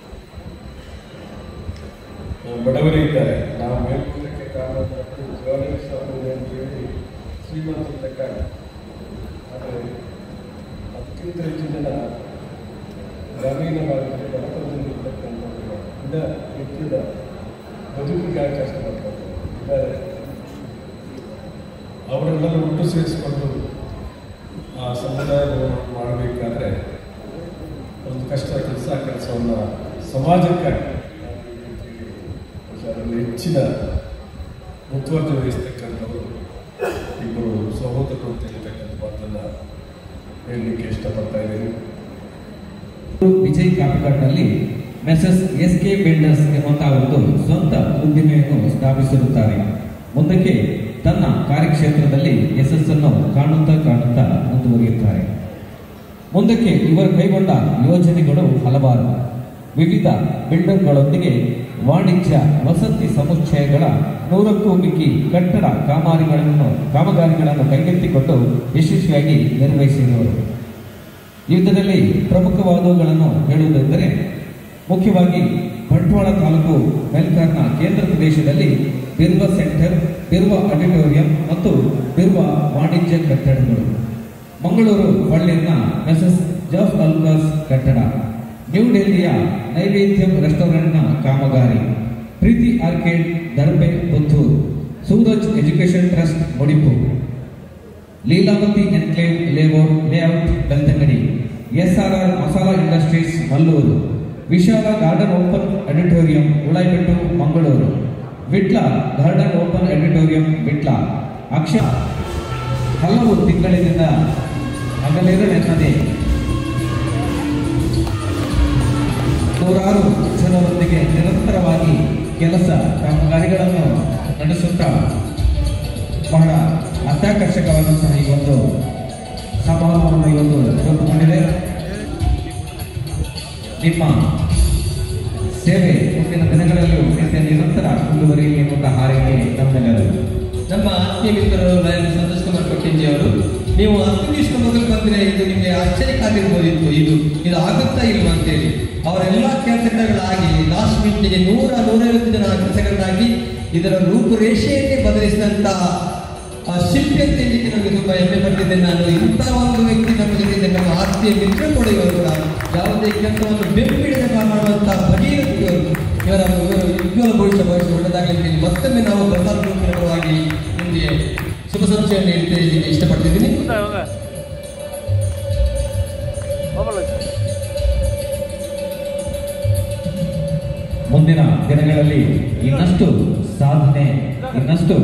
ಆ, ಬಡವರೇ ಇದ್ದಾರೆ ನಾವು ಮೇಲ್ಕೋಟಕ್ಕೆ ಕಾರಣ ಗವರ್ನೆನ್ಸ್ ಅಂತ ಹೇಳಿ ಶ್ರೀಮಂತಕ್ಕಾಗಿ ಆದರೆ ಅದಕ್ಕಿಂತ ಹೆಚ್ಚು ಜನ ಗ್ರಾಮೀಣ ಭಾಗದಲ್ಲಿ ಬಡತನದಲ್ಲಿ ಇರ್ತಕ್ಕಂಥವ್ರು ಇನ್ನ ನಿತ್ಯದ ಬದುಕಿಗಾಗಿ ಕಷ್ಟಪಡ್ತಾರೆ ಇದ್ದಾರೆ. ಅವರೆಲ್ಲರೂ ಒಟ್ಟು ಸೇರಿಸಿಕೊಂಡು ಆ ಸಮುದಾಯ ಭವನ ಮಾಡಬೇಕಾದ್ರೆ ಒಂದು ಕಷ್ಟ ಕೆಲಸ ಕೆಲಸವನ್ನು ಸಮಾಜಕ್ಕಾಗಿ ಅದರಲ್ಲಿ ಹೆಚ್ಚಿನ ಮುತುವರ್ಜಿ ವಹಿಸ್ತಕ್ಕಂಥವರು ಇಬ್ಬರು ಸಹೋದರರು ಅಂತ ಹೇಳ್ತಕ್ಕಂಥ ಮಾತನ್ನು ಹೇಳಲಿಕ್ಕೆ ಇಷ್ಟಪಡ್ತಾ ಇದ್ದೀನಿ ವಿಜಯ್ ಕ್ಯಾಪಿಟಲ್ನಲ್ಲಿ ಮೆಸಸ್ ಎಸ್ ಕೆ ಬಿಲ್ಡರ್ಸ್ ಎಂಬಂತಹ ಒಂದು ಸ್ವಂತ ಉದ್ದಿಮೆಯನ್ನು ಸ್ಥಾಪಿಸಿರುತ್ತಾರೆ ಮುಂದಕ್ಕೆ ತನ್ನ ಕಾರ್ಯಕ್ಷೇತ್ರದಲ್ಲಿ ಯಶಸ್ಸನ್ನು ಕಾಣುತ್ತಾ ಕಾಣುತ್ತಾ ಮುಂದುವರಿಯುತ್ತಾರೆ ಮುಂದಕ್ಕೆ ಇವರು ಕೈಗೊಂಡ ಯೋಜನೆಗಳು ಹಲವಾರು ವಿವಿಧ ಬಿಲ್ಡರ್ಗಳೊಂದಿಗೆ ವಾಣಿಜ್ಯ ವಸತಿ ಸಮುಚ್ಚಯಗಳ ನೂರಕ್ಕೂ ಮಿಕ್ಕಿ ಕಟ್ಟಡ ಕಾಮಗಾರಿಗಳನ್ನು ಕಾಮಗಾರಿಗಳನ್ನು ಕೈಗೆತ್ತಿಕೊಂಡು ಯಶಸ್ವಿಯಾಗಿ ನಿರ್ವಹಿಸಿರುವರು ಯುದ್ಧದಲ್ಲಿ ಪ್ರಮುಖವಾದವುಗಳನ್ನು ಹೇಳುವುದೆಂದರೆ ಮುಖ್ಯವಾಗಿ ಬಂಟ್ವಾಳ ತಾಲೂಕು ಮೆಲ್ಕಾರ್ನ ಕೇಂದ್ರ ಪ್ರದೇಶದಲ್ಲಿ ಬಿರ್ವ ಸೆಂಟರ್ ಬಿರ್ವ ಆಡಿಟೋರಿಯಂ ಮತ್ತು ಬಿರ್ವ ವಾಣಿಜ್ಯ ಕಟ್ಟಡಗಳು ಮಂಗಳೂರು ಬಳ್ಳೀರ್ನ ಮೆಸಸ್ ಜಾಫ್ ಅಲ್ಕಾಸ್ ಕಟ್ಟಡ ನ್ಯೂ ಡೆಲ್ಲಿಯ ನೈವೇದ್ಯಂ ರೆಸ್ಟೋರೆಂಟ್ನ ಕಾಮಗಾರಿ Preethi arcade Darbe Puttur Suraj education trust Mudipu Leelavathi enclave layout layout Belthangady SRR masala industries Mallur Vishala garden open auditorium Ulaibettu Mangaluru Vitla garden open auditorium Vitla ಅಕ್ಷ ಹಲವು ತಿಂಗಳಿನಿಂದ ಹಗಲಿರಲೆನ್ನದೆ ನೂರಾರು ಜನರೊಂದಿಗೆ ನಿರಂತರವಾಗಿ ಕೆಲಸ ಕಾಮಗಾರಿಗಳನ್ನು ನಡೆಸುತ್ತಾ ಬಹಳ ಅತ್ಯಾಕರ್ಷಕವಾದಂತಹ ಈ ಒಂದು ಸಮಾರಂಭವನ್ನು ಇವತ್ತು ರೂಪುಗೊಂಡಿದೆ ನಿಮ್ಮ ಸೇವೆ ಮುಂದಿನ ದಿನಗಳಲ್ಲೂ ನಿತ್ಯ ನಿರಂತರ ಮುಂದುವರಿಯಲಿ ಎಂಬಂತಹ ಹಾರೈಕೆ ನಮ್ಮೆಲ್ಲರೂ ನಮ್ಮ ಆತ್ಮೀಯ ಮಿತ್ರರು ಲಯನ್ ಸಂತೋಷ್ ಕುಮಾರ್ ಕೊಟ್ಟಿಂಜಿ ಅವರು ನೀವು ಹತ್ತು ದಿವಸ ಮೊದಲು ಬಂದ್ರೆ ಇದು ನಿಮಗೆ ಆಶ್ಚರ್ಯಕ್ಕಾಗಿರ್ಬೋದಿತ್ತು ಇದು ಇದು ಆಗುತ್ತಾ ಇಲ್ವಾ ಅಂತೇಳಿ ಅವರೆಲ್ಲ ಕೆಲಸಗಳಾಗಿ ಲಾಸ್ಟ್ ಮಿನಿಟ್ಗೆ ನೂರ ನೂರೈವತ್ತು ಜನ ಕೆಲಸಗಳಾಗಿ ಇದರ ರೂಪುರೇಷೆಯನ್ನೇ ಬದಲಿಸಿದಂತಹ ಆ ಶಿಲ್ಪಿ ಅಂತ ಹೇಳಲಿಕ್ಕೆ ನಮಗೆ ತುಂಬಾ ಹೆಮ್ಮೆ ಪಟ್ಟಿದ್ದೇನೆ ನಾನು ಇಂತಹ ಒಂದು ವ್ಯಕ್ತಿ ನಮ್ಮ ಜೊತೆ ನಮ್ಮ ಆತ್ಮೀಯ ಮಿತ್ರ ಕೂಡ ಇವರು ಕೂಡ ಯಾವುದೇ ಕೆಲಸವನ್ನು ಬೆಂಬಿಡದೆ ಮಾಡುವಂತಹ ಭಗೀರಥಿ ಇವರು ಇವರ ಇವರ ಉಜ್ವಲ ಭವಿಷ್ಯ ಭವಿಷ್ಯ ಒಳ್ಳೆದಾಗಲಿ ಅಂತ ಹೇಳಿ ಮತ್ತೊಮ್ಮೆ ನಾವು ಪ್ರಸಾದ ಗ್ರೂಪಿನ ಪರವಾಗಿ ನಿಮಗೆ ಶುಭ ಸಂಚಯವನ್ನು ಹೇಳ್ತಾ ಇಷ್ಟಪಡ್ತಿದ್ದೀನಿ ಮುಂದಿನ ದಿನಗಳಲ್ಲಿ ಇನ್ನಷ್ಟು ಸಾಧನೆ ಇನ್ನಷ್ಟು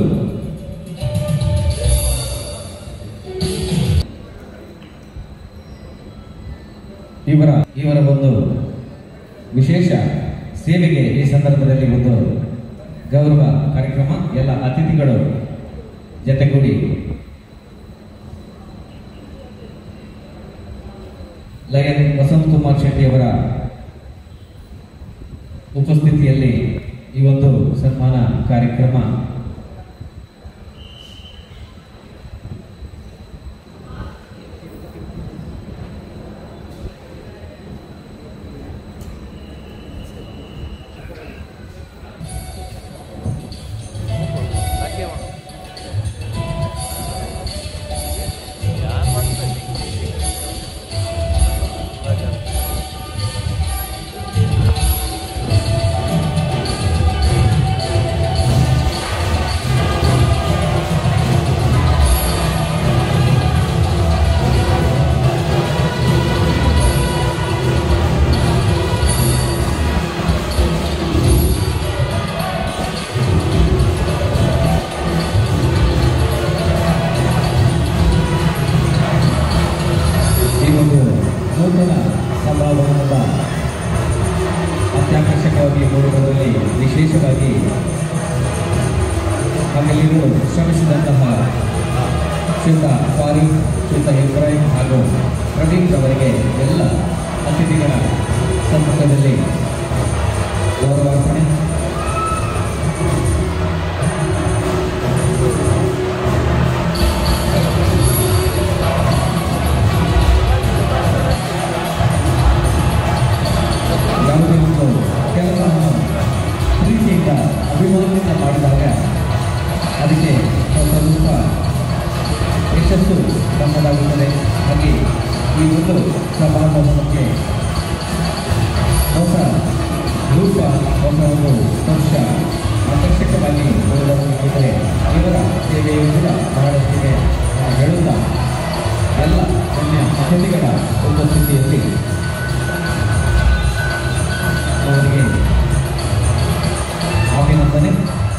ಇವರ ಇವರ ಒಂದು ವಿಶೇಷ ಸೇವೆಗೆ ಈ ಸಂದರ್ಭದಲ್ಲಿ ಒಂದು ಗೌರವ ಕಾರ್ಯಕ್ರಮ ಎಲ್ಲ ಅತಿಥಿಗಳು ಜತೆಗೂಡಿ ಲಯನ್ ವಸಂತ್ ಕುಮಾರ್ ಶೆಟ್ಟಿ ಅವರ ಉಪಸ್ಥಿತಿಯಲ್ಲಿ ಈ ಒಂದು ಸನ್ಮಾನ ಕಾರ್ಯಕ್ರಮ ಈ ಒಂದು ನೂತನ ಸಭಾಭವನದ ಅತ್ಯಾಕರ್ಷಕವಾಗಿ ನೋಡುವುದರಲ್ಲಿ ವಿಶೇಷವಾಗಿ ನಮ್ಮೆಲ್ಲರೂ ಶ್ರಮಿಸಿದಂತಹ ಶ್ರೀಯುತ ಫಾರೂಕ್ ಶ್ರೀಯುತ ಇಬ್ರಾಹಿಂ ಹಾಗೂ ಪ್ರದೀಪ್ ಅವರಿಗೆ ಎಲ್ಲ ಅತಿಥಿಗಳ ಸಮ್ಮುಖದಲ್ಲಿ ಗೌರವಾರ್ಪಣೆ ಯಾವುದೇ ಒಂದು ಕೆಲಸವನ್ನು ಪ್ರೀತಿಯಿಂದ ಅಭಿಮಾನದಿಂದ ಮಾಡಿದಾಗ ಅದಕ್ಕೆ ಸ್ವಲ್ಪ ಯಶಸ್ಸು ನಮ್ಮದಾಗುತ್ತದೆ ಹಾಗೆ ಈ ಒಂದು ಸಮಾರಂಭಕ್ಕೆ ಹೊಸ ರೂಪ ಹೊಸ ಒಂದು ಸ್ಪರ್ಶ ಆಕರ್ಷಕ ವಿಶೇಷವಾಗಿ ನೋಡಬಹುದಾಗಿದೆ ಇವರ ಸೇವೆಯು ಕೂಡ ಬಹಳಷ್ಟಿದೆ ಆ ಹೇಳುತ್ತಾ ಎಲ್ಲ ಗಣ್ಯ ಅತಿಥಿಗಳ ಉಪಸ್ಥಿತಿಯಲ್ಲಿ ಅವರಿಗೆ ಅಭಿನಂದನೆ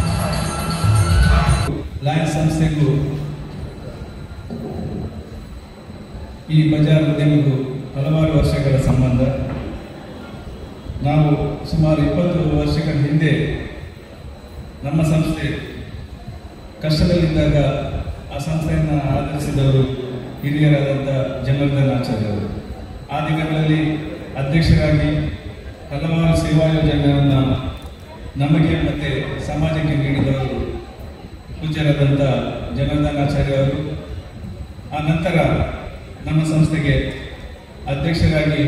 ಲಯನ್ಸ್ ಸಂಸ್ಥೆಗೂ ಈ ಬಜಾರ್ ಉದ್ಯಮಿಗೂ ಹಲವಾರು ವರ್ಷಗಳ ಸಂಬಂಧ ನಾವು ಸುಮಾರು ಇಪ್ಪತ್ತು ವರ್ಷಗಳ ಹಿಂದೆ ನಮ್ಮ ಸಂಸ್ಥೆ ಕಷ್ಟದಲ್ಲಿದ್ದಾಗ ಆ ಸಂಸ್ಥೆಯನ್ನು ಆಧರಿಸಿದವರು ಹಿರಿಯರಾದಂಥ ಜನಾರ್ದನ್ ಆಚಾರ್ಯರು ಆ ದಿನಗಳಲ್ಲಿ ಅಧ್ಯಕ್ಷರಾಗಿ ಹಲವಾರು ಸೇವಾ ಯೋಜನೆಗಳನ್ನು ನಮಗೆ ಮತ್ತು ಸಮಾಜಕ್ಕೆ ನೀಡಿದವರು ಪೂಜ್ಯರಾದಂಥ ಜನಾರ್ದನ್ ಆಚಾರ್ಯ ಅವರು ಆ ನಂತರ ನಮ್ಮ ಸಂಸ್ಥೆಗೆ ಅಧ್ಯಕ್ಷರಾಗಿ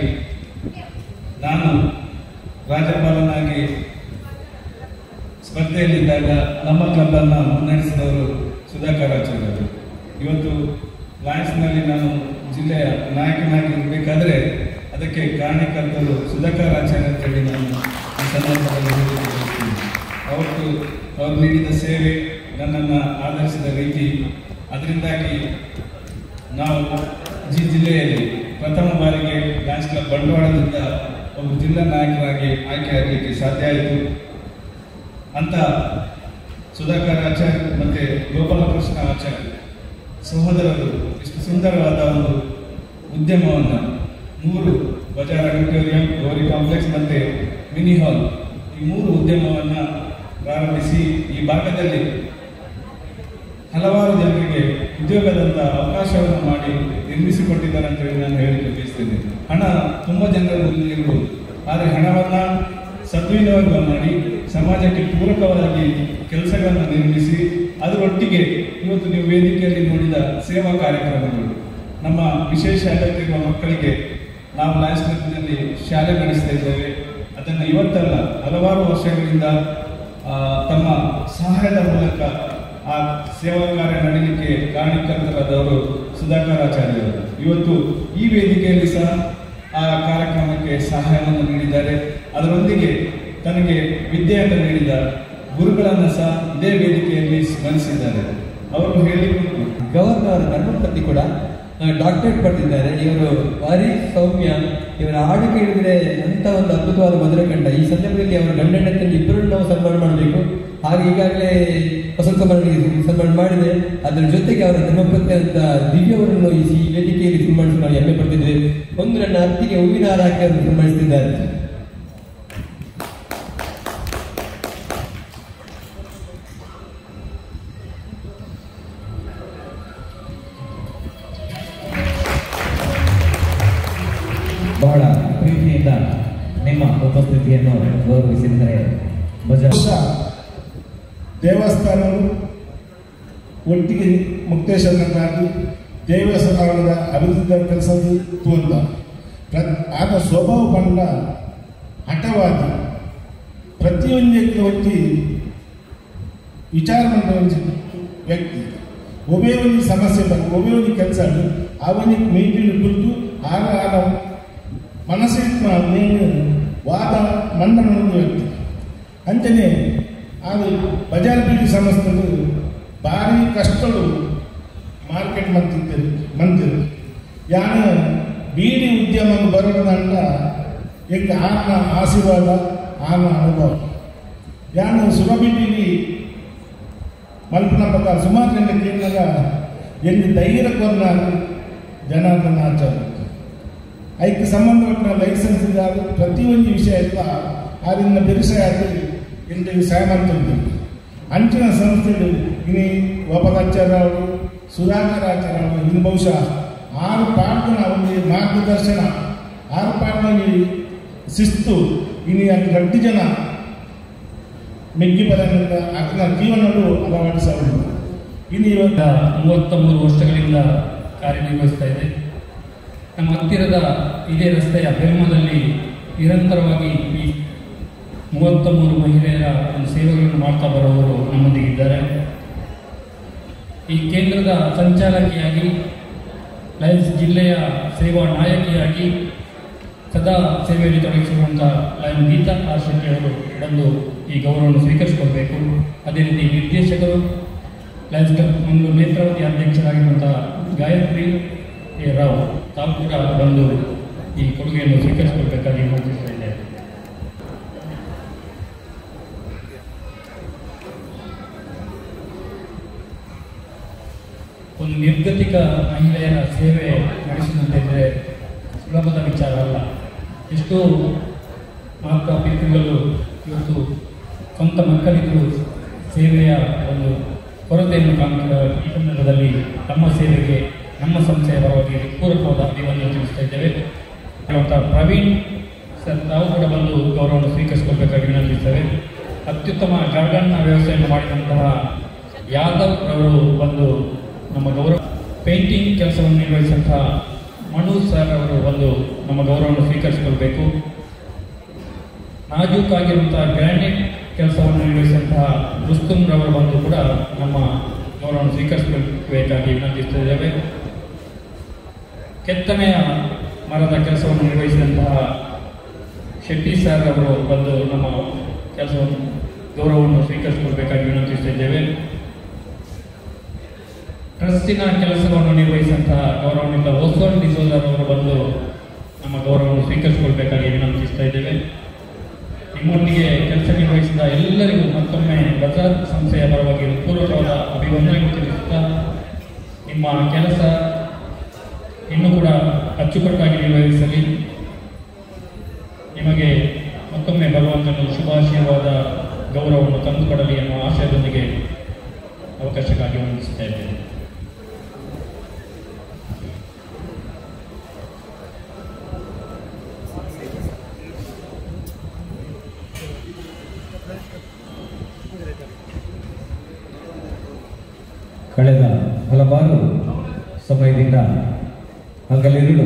ನಾನು ರಾಜ್ಯಪಾಲನಾಗಿ ಸ್ಪರ್ಧೆಯಲ್ಲಿದ್ದಾಗ ನಮ್ಮ ಕ್ಲಬ್ಬನ್ನು ಮುನ್ನಡೆಸಿದವರು ಸುಧಾಕರ್ ಆಚಾರ್ಯರು ಇವತ್ತು ಲಯನ್ಸ್ನಲ್ಲಿ ನಾನು ಜಿಲ್ಲೆಯ ನಾಯಕನಾಗಿ ಇರಬೇಕಾದ್ರೆ ಅದಕ್ಕೆ ಕಾರಣಕರ್ತರು ಸುಧಾಕರ್ ಆಚಾರ್ಯ ಅಂತೇಳಿ ನಾನು ಈ ಸಂದರ್ಭದಲ್ಲಿ ಹೇಳಲಿಕ್ಕೆ ಬಯಸ್ತೀನಿ. ಅವತ್ತು ಅವರು ನೀಡಿದ ಸೇವೆ ನನ್ನನ್ನು ಆಧರಿಸಿದ ರೀತಿ ಅದರಿಂದಾಗಿ ನಾವು ಜಿ ಜಿಲ್ಲೆಯಲ್ಲಿ ಪ್ರಥಮ ಬಾರಿಗೆ ಡ್ಯಾನ್ಸ್ ಕ್ಲಬ್ ಬಂಡವಾಳದಿಂದ ಒಬ್ಬ ಜಿಲ್ಲಾ ನಾಯಕರಾಗಿ ಆಯ್ಕೆಯಾಗಲಿಕ್ಕೆ ಸಾಧ್ಯ ಆಯಿತು ಅಂತ ಸುಧಾಕರ್ ಆಚಾರ್ಯ ಮತ್ತೆ ಗೋಪಾಲಕೃಷ್ಣ ಆಚಾರ್ಯ ಸಹೋದರರು ಇಷ್ಟು ಸುಂದರವಾದ ಒಂದು ಉದ್ಯಮವನ್ನು ಮೂರು ಬಜಾರ್ ಆಡಿಟೋರಿಯಂ ಗೌರಿ ಕಾಂಪ್ಲೆಕ್ಸ್ ಮತ್ತೆ ಮಿನಿ ಹಾಲ್ ಈ ಮೂರು ಉದ್ಯಮವನ್ನು ಪ್ರಾರಂಭಿಸಿ ಈ ಭಾಗದಲ್ಲಿ ಹಲವಾರು ಜನರಿಗೆ ಉದ್ಯೋಗದಂತ ಅವಕಾಶವನ್ನು ಮಾಡಿ ನಿರ್ಮಿಸಿಕೊಟ್ಟಿದ್ದಾರೆ ಅಂತ ಹೇಳಿ ನಾನು ಹೇಳಿಕ್ಕೆ ಬಯಸ್ತೇನೆ ಹಣ ತುಂಬ ಜನರಲ್ಲಿ ಇರ್ಬೋದು ಆದರೆ ಹಣವನ್ನ ಸದ್ವಿನಿಯೋಗ ಮಾಡಿ ಸಮಾಜಕ್ಕೆ ಪೂರಕವಾಗಿ ಕೆಲಸಗಳನ್ನು ನಿರ್ಮಿಸಿ ಅದರೊಟ್ಟಿಗೆ ಇವತ್ತು ನೀವು ವೇದಿಕೆಯಲ್ಲಿ ನೋಡಿದ ಸೇವಾ ಕಾರ್ಯಕ್ರಮಗಳು ನಮ್ಮ ವಿಶೇಷ ಅಗತ್ಯ ಇರುವ ಮಕ್ಕಳಿಗೆ ನಾವು ಲಯನ್ಸ್ ಕ್ಲಬ್ನಲ್ಲಿ ಶಾಲೆ ನಡೆಸ್ತಾ ಇದ್ದೇವೆ ಅದನ್ನು ಇವತ್ತಲ್ಲ ಹಲವಾರು ವರ್ಷಗಳಿಂದ ಆ, ತಮ್ಮ ಸಹಾಯದ ಮೂಲಕ ಆ ಸೇವಾ ಕಾರ್ಯ ನಡೀಲಿಕ್ಕೆ ಕಾರಣಕರ್ತರಾದವರು ಸುಧಾಕರ್ ಆಚಾರ್ಯರು ಇವತ್ತು ಈ ವೇದಿಕೆಯಲ್ಲಿ ಸಹ ಆ ಕಾರ್ಯಕ್ರಮಕ್ಕೆ ಸಹಾಯವನ್ನು ನೀಡಿದ್ದಾರೆ ಅದರೊಂದಿಗೆ ತನಗೆ ವಿದ್ಯೆಯನ್ನು ನೀಡಿದ ಗುರುಗಳನ್ನು ಸಹ ಇದೇ ವೇದಿಕೆಯಲ್ಲಿ ಸ್ಮರಿಸಿದ್ದಾರೆ ಅವರು ಹೇಳಿಕೊಂಡು ಗವರ್ನರ್ ಧರ್ಮಪತಿ ಕೂಡ ಡಾಕ್ಟರೇಟ್ ಪಡೆದಿದ್ದಾರೆ ಇವರು ಭಾರಿ ಸೌಮ್ಯ ಇವರ ಹಾಡು ಕೇಳಿದ್ರೆ ಅಂತ ಒಂದು ಅದ್ಭುತವಾದ ಮಧುರ ಕಂಡ ಈ ಸಂದರ್ಭದಲ್ಲಿ ಅವರ ಗಂಡ ಹೆಂಡತಿಯನ್ನು ಇಬ್ಬರನ್ನು ನಾವು ಸನ್ಮಾನ ಮಾಡಬೇಕು ಹಾಗೆ ಈಗಾಗಲೇ ವಸಂತ ಕುಮಾರನಿಗೆ ಸನ್ಮಾನ ಮಾಡಿದೆ ಅದರ ಜೊತೆಗೆ ಅವರ ಧರ್ಮಪತಿ ಅಂತ ದಿವ್ಯವರನ್ನು ಈ ಈ ವೇದಿಕೆಯಲ್ಲಿ ಸನ್ಮಾನಿಸಿ ನಾವು ಹೆಮ್ಮೆ ಪಡ್ತಿದ್ದೇವೆ ಒಂದು ನನ್ನ ಅತ್ತಿಗೆ ಹೂವಿನ ಹಾರ ಹಾಕಿ ಅವರನ್ನು ಸನ್ಮಾನಿಸಿದ್ದಾರೆ ಬಹಳ ಪ್ರೀತಿಯಿಂದ ನಿಮ್ಮ ಉಪಸ್ಥಿತಿಯನ್ನು ಗೌರವಿಸಿದರೆ ಬಜಾರ್ ವರ್ಷ ದೇವಸ್ಥಾನವು ಒಟ್ಟಿಗೆ ಮುಕ್ತೇಶ್ವರನಾಗಿ ದೇವಸ್ಥಾನದ ಅಭಿವೃದ್ಧಿ ಕೆಲಸದ್ದು ಅಂತ ಪ್ರ- ಆತ ಸ್ವಭಾವ ಬಂದ ಹಠವಾದಿ ಪ್ರತಿಯೊಂದಕ್ಕೆ ಒಟ್ಟಿ ವಿಚಾರ ಮಾಡಿದ ಒಂದು ವ್ಯಕ್ತಿ ಒಬ್ಬೇ ಒಂದು ಸಮಸ್ಯೆ ಬಂದು ಒಬ್ಬೇ ಒಂದು ಕೆಲಸ ಅವನಿಗೆ ಮೀಟಿಂಗ್ ಕುರಿತು ಆಗ ಆಗ ಮನಸ್ಸಿನ ಮೇಲು ವಾದ ಮಂಡನ ಒಂದು ವ್ಯಕ್ತಿ ಅಂತೆಯೇ ಅದು ಬಜಾರ್ ಬೀಡಿ ಸಂಸ್ಥೆಗಳು ಭಾರಿ ಕಷ್ಟಗಳು ಮಾರ್ಕೆಟ್ ಮಂತಿದ್ದರು ಮಂತಿರು ಯಾನು ಬೀಡಿ ಉದ್ಯಮ ಬರೋದಂತ ಎಂಗ ಆನ ಆಶೀರ್ವಾದ ಆನ ಅನುಭವ ಯಾನು ಸುರಬಿಡಿಲಿ ಮಲ್ಪನ ಪ್ರಕಾರ ಸುಮಾರು ಜನಕ್ಕೆ ಏನಾಗ ಎಂದು ಧೈರ್ಯ ಕೊರ್ನಾರು ಜನಾರ್ದನ ಆಚಾರ್ಯ ಅದಕ್ಕೆ ಸಂಬಂಧಪಟ್ಟ ಲೈಸೆನ್ಸ್ ಇದಾದ ಪ್ರತಿಯೊಂದು ವಿಷಯ ಎಲ್ಲ ಅದರಿಂದ ಬೆರೆಸಾಗಿ ಇಂದು ಸಹಾಯ ಮಾಡ್ತಿದ್ದರು ಅಂಚಿನ ಸಂಸ್ಥೆಗಳು ಇನಿ ಗೋಪಾಲಾಚಾರ್ಯ ಅವರು ಸುಧಾಕರ್ ಆಚಾರ್ಯ ಅವರು ಇನ್ನು ಬಹುಶಃ ಆರು ಪಾಠನ ಒಂದು ಮಾರ್ಗದರ್ಶನ ಆರು ಪಾಠದಲ್ಲಿ ಶಿಸ್ತು ಇನಿ ಅದು ಗಟ್ಟಿ ಜನ ಮೆಗ್ಗಿ ಪದದಿಂದ ಅದನ್ನ ಜೀವನಗಳು ಅಳವಡಿಸಬಹುದು ಇನ್ನು ಇವತ್ತು ಮೂವತ್ತ ಮೂರು ವರ್ಷಗಳಿಂದ ಕಾರ್ಯನಿರ್ವಹಿಸ್ತಾ ಇದೆ ನಮ್ಮ ಹತ್ತಿರದ ಇದೇ ರಸ್ತೆಯ ಬೆಲ್ಮದಲ್ಲಿ ನಿರಂತರವಾಗಿ ಈ ಮೂವತ್ತ ಮೂರು ಮಹಿಳೆಯರ ಒಂದು ಸೇವೆಗಳನ್ನು ಮಾಡ್ತಾ ಬರುವವರು ನಮ್ಮೊಂದಿಗಿದ್ದಾರೆ ಈ ಕೇಂದ್ರದ ಸಂಚಾಲಕಿಯಾಗಿ ಲಯನ್ಸ್ ಜಿಲ್ಲೆಯ ಸೇವಾ ನಾಯಕಿಯಾಗಿ ಸದಾ ಸೇವೆಯಲ್ಲಿ ತೊಡಗಿಸಿರುವಂಥ ಲಯನ್ ಗೀತಾ ಆರ್ ಶೆಟ್ಟಿ ಅವರು ಬಂದು ಈ ಗೌರವವನ್ನು ಸ್ವೀಕರಿಸಿಕೊಳ್ಬೇಕು ಅದೇ ರೀತಿ ನಿರ್ದೇಶಕರು ಲಯನ್ಸ್ ಕ್ಲಬ್ ಮಂಗಳೂರು ನೇತ್ರಾವತಿ ಅಧ್ಯಕ್ಷರಾಗಿರುವಂಥ ಗಾಯತ್ರಿ ಎ ರಾವ್ ತಾವು ಕೂಡ ಬಂದು ಈ ಕೊಡುಗೆಯನ್ನು ಸ್ವೀಕರಿಸಿಕೊಳ್ಬೇಕಾಗಿ ವಿನಂತಿಸ್ತಾ ಇದ್ದೇವೆ ಒಂದು ನಿರ್ಗತಿಕ ಮಹಿಳೆಯರ ಸೇವೆ ನಡೆಸಿದಂತಿದ್ದರೆ ಸುಲಭದ ವಿಚಾರ ಅಲ್ಲ ಎಷ್ಟೋ ಮಾತ ಪಿತೃಗಳು ಇವತ್ತು ಸ್ವಂತ ಮಕ್ಕಳಿಗೂ ಸೇವೆಯ ಒಂದು ಕೊರತೆಯನ್ನು ಕಾಣುತ್ತಿರುವ ಈ ಸಂದರ್ಭದಲ್ಲಿ ತಮ್ಮ ಸೇವೆಗೆ ನಮ್ಮ ಸಂಸ್ಥೆಯ ಪರವಾಗಿ ಪೂರಕವಾದ ಅಭಿವಂದನೆ ತಿಳಿಸ್ತಾ ಇದ್ದೇವೆ ಇರುವಂಥ ಪ್ರವೀಣ್ ಸರ್ ತಾವು ಕೂಡ ಬಂದು ಗೌರವವನ್ನು ಸ್ವೀಕರಿಸಿಕೊಳ್ಬೇಕಾಗಿ ವಿನಂತಿಸ್ತೇವೆ ಅತ್ಯುತ್ತಮ ಗಾರ್ಡನ್ನ ವ್ಯವಸ್ಥೆಯನ್ನು ಮಾಡಿದಂತಹ ಯಾದವ್ ಅವರು ಬಂದು ನಮ್ಮ ಗೌರವ ಪೇಂಟಿಂಗ್ ಕೆಲಸವನ್ನು ನಿರ್ವಹಿಸಿದಂತಹ ಮನು ಸರ್ ಅವರು ಬಂದು ನಮ್ಮ ಗೌರವವನ್ನು ಸ್ವೀಕರಿಸಿಕೊಳ್ಬೇಕು ನಾಜೂಕಾಗಿರುವಂತಹ ಗ್ರಾನೈಟ್ ಕೆಲಸವನ್ನು ನಿರ್ವಹಿಸಿದಂತಹ ರುಸ್ತುಮ್ ರವರು ಬಂದು ಕೂಡ ನಮ್ಮ ಗೌರವವನ್ನು ಸ್ವೀಕರಿಸಬೇಕಾಗಿ ವಿನಂತಿಸುತ್ತಿದ್ದೇವೆ ಕೆತ್ತನೆಯ ಮರದ ಕೆಲಸವನ್ನು ನಿರ್ವಹಿಸಿದಂತಹ ಶೆಟ್ಟಿ ಸರ್ ಅವರು ಬಂದು ನಮ್ಮ ಕೆಲಸವನ್ನು ಗೌರವವನ್ನು ಸ್ವೀಕರಿಸಿಕೊಳ್ಬೇಕಾಗಿ ವಿನಂತಿಸುತ್ತಿದ್ದೇವೆ ಟ್ರಸ್ಟಿನ ಕೆಲಸವನ್ನು ನಿರ್ವಹಿಸಿದಂತಹ ಗೌರವಾನ್ವಿತ ಓಸೋನ್ ಡಿಸೋಜರ್ ಅವರು ಬಂದು ನಮ್ಮ ಗೌರವವನ್ನು ಸ್ವೀಕರಿಸಿಕೊಳ್ಬೇಕಾಗಿ ವಿನಂತಿಸ್ತಾ ಇದ್ದೇವೆ ನಿಮ್ಮೊಂದಿಗೆ ಕೆಲಸ ನಿರ್ವಹಿಸಿದ ಎಲ್ಲರಿಗೂ ಮತ್ತೊಮ್ಮೆ ಬಜಾರ್ ಸಂಸ್ಥೆಯ ಪರವಾಗಿ ಪೂರ್ವಕವಾದ ಅಭಿವಂದನೆ ತಿಳಿಸುತ್ತಾ ನಿಮ್ಮ ಕೆಲಸ ಇನ್ನೂ ಕೂಡ ಅಚ್ಚುಕಟ್ಟಾಗಿ ನಿರ್ವಹಿಸಲಿ ನಿಮಗೆ ಮತ್ತೊಮ್ಮೆ ಭಗವಂತನು ಶುಭಾಶಯವಾದ ಗೌರವವನ್ನು ತಂದುಕೊಡಲಿ ಎನ್ನುವ ಆಶಯದೊಂದಿಗೆ ಅವಕಾಶಕ್ಕಾಗಿ ವಂದಿಸುತ್ತಾ ಇದ್ದೇನೆ ಕಳೆದ ಹಲವಾರು ಸಮಯದಿಂದ ಹಗಲಿರುಳು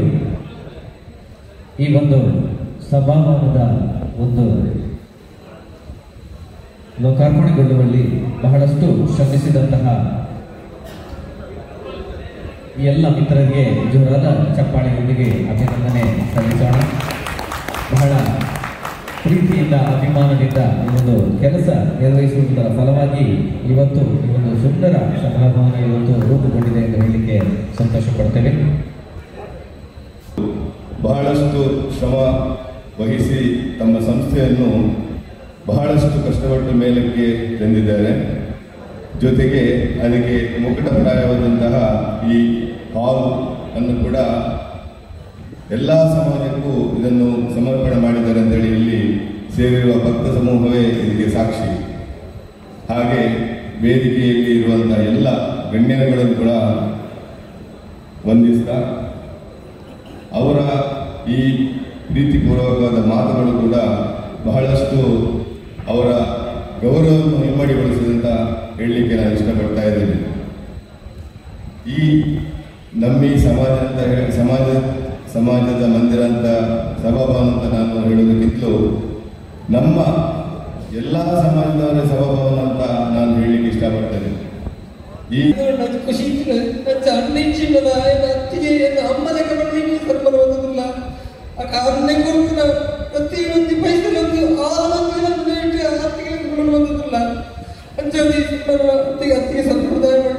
ಈ ಒಂದು ಸಭಾಭವನದ ಒಂದು ಲೋಕಾರ್ಪಣೆಗೊಳ್ಳುವಲ್ಲಿ ಬಹಳಷ್ಟು ಶ್ರಮಿಸಿದಂತಹ ಈ ಎಲ್ಲ ಮಿತ್ರರಿಗೆ ಜೋರಾದ ಚಪ್ಪಾಳೆಯೊಂದಿಗೆ ಅಭಿನಂದನೆ ಸಲ್ಲಿಸೋಣ ಬಹಳ ಪ್ರೀತಿಯಿಂದ ಅಭಿಮಾನದಿಂದ ಈ ಒಂದು ಕೆಲಸ ನಿರ್ವಹಿಸುವುದರ ಫಲವಾಗಿ ಇವತ್ತು ಈ ಒಂದು ಸುಂದರ ಸಭಾಭವನ ಇವತ್ತು ರೂಪುಗೊಂಡಿದೆ ಎಂದು ಹೇಳಲಿಕ್ಕೆ ಸಂತೋಷ ಪಡ್ತೇವೆ ಬಹಳಷ್ಟು ಶ್ರಮ ವಹಿಸಿ ತಮ್ಮ ಸಂಸ್ಥೆಯನ್ನು ಬಹಳಷ್ಟು ಕಷ್ಟಪಟ್ಟು ಮೇಲಕ್ಕೆ ತಂದಿದ್ದಾರೆ ಜೊತೆಗೆ ಅದಕ್ಕೆ ಮುಕುಟಪ್ರಾಯವಾದಂತಹ ಈ ಹಾಲ್ ಅನ್ನು ಕೂಡ ಎಲ್ಲ ಸಮಾಜಕ್ಕೂ ಇದನ್ನು ಸಮರ್ಪಣೆ ಮಾಡಿದ್ದಾರೆ ಅಂತೇಳಿ ಇಲ್ಲಿ ಸೇರಿರುವ ಭಕ್ತ ಸಮೂಹವೇ ಇದಕ್ಕೆ ಸಾಕ್ಷಿ ಹಾಗೆ ವೇದಿಕೆಯಲ್ಲಿ ಇರುವಂತಹ ಎಲ್ಲ ಗಣ್ಯರುಗಳನ್ನು ಕೂಡ ವಂದಿಸ್ತಾ ಅವರ ಈ ಪ್ರೀತಿಪೂರ್ವಕವಾದ ಮಾತುಗಳು ಕೂಡ ಬಹಳಷ್ಟು ಅವರ ಗೌರವವನ್ನು ಇಮ್ಮಡಿಗೊಳಿಸಿದಂತ ಹೇಳಲಿಕ್ಕೆ ನಾನು ಇಷ್ಟಪಡ್ತಾ ಇದ್ದೇನೆ ಈ ನಮ್ಮಿ ಸಮಾಜ ಅಂತ ಹೇಳಿ ಸಮಾಜ ಸಮಾಜದ ಮಂದಿರ ಅಂತ ಸಭಾಭವನ ಅಂತ ನಾನು ಹೇಳೋದಕ್ಕಿಂತಲೂ ನಮ್ಮ ಎಲ್ಲ ಸಮಾಜದವರ ಸಭಾಭವನ ಅಂತ ನಾನು ಹೇಳಲಿಕ್ಕೆ ಇಷ್ಟಪಡ್ತೇನೆ ಈ ಅದು ಖುಷಿ ಇತ್ತು ನಂಚ ಅನ್ನಿಂಚಿಲ್ಲದ ಅತ್ತಿಗೆ ಅಮ್ಮನ ಕಬಡ್ಡಿ ಸರ್ಪರವಲ್ಲ ಆ ಕಾರಣ ಕೊಡ್ತಿನ ಪ್ರತಿಯೊಂದು ಪೈಸಲೊಂದು ಆಲೊಂದು ಒಂದು ಅತ್ತಿಗೆ ಕೊಂಡು ಬಂದದಿಲ್ಲ ಅಂಚೋದಿ ಅತ್ತಿಗೆ ಅತ್ತಿಗೆ ಸಂಪ್ರದಾಯ ಮಾಡ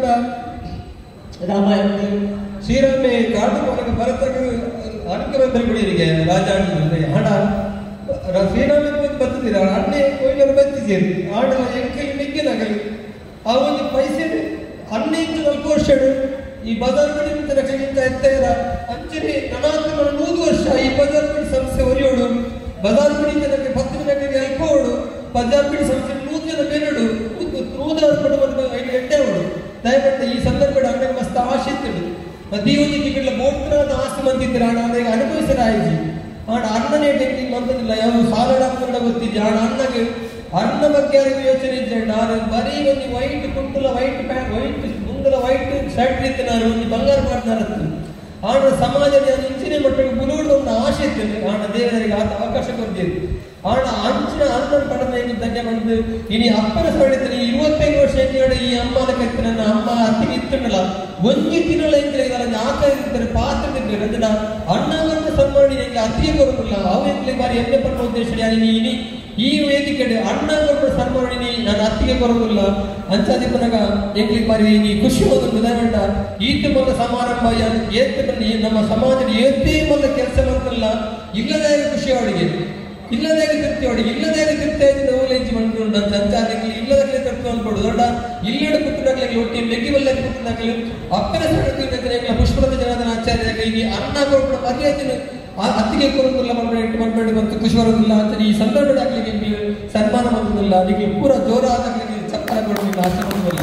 ರಾಮಾಯಣ ಶ್ರೀರಾಮೆ ಕಾಡು ಒಳಗೆ ಭರತಗೆ ಅನುಕರಂದ್ರೆ ಬಿಡಿರಿಗೆ ರಾಜಾಣಿ ಅಂದ್ರೆ ಹಣ ರ- ಶ್ರೀರಾಮ ಬರ್ತದಿರ ಅಣ್ಣೆ ಕೊಯ್ಲರು ಬತ್ತಿದ್ದೀರಿ ಆಡ ಎಂಕೈ ಮಿಕ್ಕಿನಾಗಲಿ ಆ ಒಂದು ಪೈಸೆ ಹನ್ನೆಂಟು ನಾಲ್ಕು ವರ್ಷ ಈ ಬಜಾರ್ ಬಡಿ ತನಕ ಎತ್ತೇರ ಅಂಚನೆ ನನಾತ್ಮ ನೂರು ವರ್ಷ ಈ ಬಜಾರ್ ಬಡಿ ಸಂಸ್ಥೆ ಒರಿಯೋಡು ಬಜಾರ್ ಬಡಿ ತನಕ ಪತ್ತು ಗಂಟೆಗೆ ಅಲ್ಕೋಡು ಬಜಾರ್ ಬಡಿ ಸಂಸ್ಥೆ ನೂರು ಜನ ಬೇರೆಡು ನೂರು ಪಡುವುದು ಐದು ಗಂಟೆ ಅವಳು ದಯವಿಟ್ಟು ಈ ಸಂದರ್ಭ ಅಂಗಡಿ ಮಸ್ತ್ ಆಶೆ ಇತ್ತು ದೀವನಿಗೆ ಬಿಡ್ಲ ಬೋಟ್ರಾದ ಆಸ್ತಿ ಮಂದಿದ್ದೀರ ಹಣ ಅದಕ್ಕೆ ಅನುಭವಿಸಿದ ಆಯ್ಜಿ ಆಡ ಅನ್ನನೇ ಟೆಕ್ನಿಕ್ ಬಂದದಿಲ್ಲ ಯಾವ ಸಾಲಡ ಕೂಡ ಗೊತ್ತಿದ್ದೆ ಆಡ ಅನ್ನಗೆ ಅನ್ನ ಬಗ್ಗೆ ಯಾರಿಗೂ ಯೋಚನೆ ಇದ್ದೆ ನಾನು ಬರೀ ಒಂದು ವೈಟ್ ಕುಂಟುಲ ವೈಟ್ ಪ್ಯಾಂಟ್ ವೈಟ್ ಮುಂದಲ ವೈಟ್ ಶರ್ಟ್ ಇತ್ತು ನಾನು ಒಂದು ಬಂಗಾರ ಮಾಡ್ತಾರತ್ತು ಆಣ ಸಮಾಜದ ಅಂಚಿನ ಮಟ್ಟಿಗೆ ಬುಲುಗುಡು ಒಂದು ಆಶೆ ಇರ್ತದೆ ಆಣ ದೇವರಿಗೆ ಆತ ಅವಕಾಶ ಕೊಡ್ತೀರಿ ಆಣ ಅಂಚಿನ ಅನ್ನ ಪಡೆದ ಧನ್ಯ ಬಂದು ಇನಿ ಅಪ್ಪನ ಸೊಳ್ಳಿದ್ರೆ ಇರುವತ್ತೈದು ವರ್ಷ ಎಂಜಿನ ಈ ಅಮ್ಮನ ಕತ್ತಿ ನನ್ನ ಅಮ್ಮ ಅತ್ತಿಗೆ ಇತ್ತುಂಡಲ್ಲ ಒಂಜಿ ತಿಂಗಳ ಎಂಜಿನ ಇದಲ್ಲ ಆಕ ಇರ್ತಾರೆ ಪಾತ್ರ ಇರ್ತಾರೆ ಅದನ್ನ ಅಣ್ಣಗನ್ನ ಸನ್ಮಾನ ಎಂಗೆ ಅತ್ತಿಗೆ ಬರುವುದಿಲ್ಲ ಅವು ಎಂಗ್ಲೆ ಬಾರಿ ಎಣ್ಣೆ ಪಡುವ ಉದ್ದೇಶ ಯಾನಿ ಇನಿ ಈ ವೇದಿಕೆ ಅಣ್ಣಗನ್ನ ಸನ್ಮಾನಿನಿ ನಾನು ಅತ್ತಿಗೆ ಬರುವುದಿಲ್ಲ ಅಂಚಾದಿ ಪನಗ ಎಂಗ್ಲಿ ಬಾರಿ ಈ ಖುಷಿ ಒಂದು ಉದಾಹರಣೆ ಈತ ಮೊದಲ ಸಮಾರಂಭ ಏತ್ ಬನ್ನಿ ನಮ್ಮ ಸಮಾಜದ ಏತೇ ಮೊದಲ ಕೆಲಸ ಮಾಡ್ತಲ್ಲ ಇಲ್ಲದೇ ಖುಷಿ ಅವಳಿಗೆ ಇಲ್ಲದೇ ತೃಪ್ತಿ ಅವಳಿಗೆ ಇಲ್ಲದೇ ತೃಪ್ತಿ ಆಯ್ತು ಓಲೇಜ್ ಮಾಡ್ಕೊಂಡು ಸಂಚಾರಕ್ಕೆ ಇಲ್ಲದಾಗಲೇ ತೃಪ್ತಿ ಅನ್ಕೊಡು ದೊಡ್ಡ ಇಲ್ಲಡ ಪುತ್ರನಾಗ್ಲಿ ಒಟ್ಟಿ ಮೆಗ್ಗಿವಲ್ಲ ಪುತ್ರನಾಗ್ಲಿ ಅಪ್ಪನ ಸಣ್ಣ ಪುಷ್ಪದ ಜನಾರ್ದನ ಆಚಾರ್ಯ ಈ ಅನ್ನ ಕೊಟ್ಟು ಮರ್ಯಾದಿನ ಅತ್ತಿಗೆ ಕೊಡುವುದಿಲ್ಲ ಮಾಡ್ಬೇಡಿ ಇಟ್ಟು ಮಾಡ್ಬೇಡಿ ಮತ್ತು ಖುಷಿ ಬರೋದಿಲ್ಲ ಅಂತ ಈ ಸಂದರ್ಭ ಆಗ್ಲಿಕ್ಕೆ ನೀವು ಸನ್ಮಾನ ಮಾಡೋದಿಲ್ಲ ಅದಕ್ಕೆ ಪೂರ ಜೋರಾದಾಗ್ಲಿಕ್ಕೆ ಚಪ್ಪಾಳೆ ಕೊಡೋದಿಲ್ಲ ಆಸೆ ಮಾಡೋದಿಲ್ಲ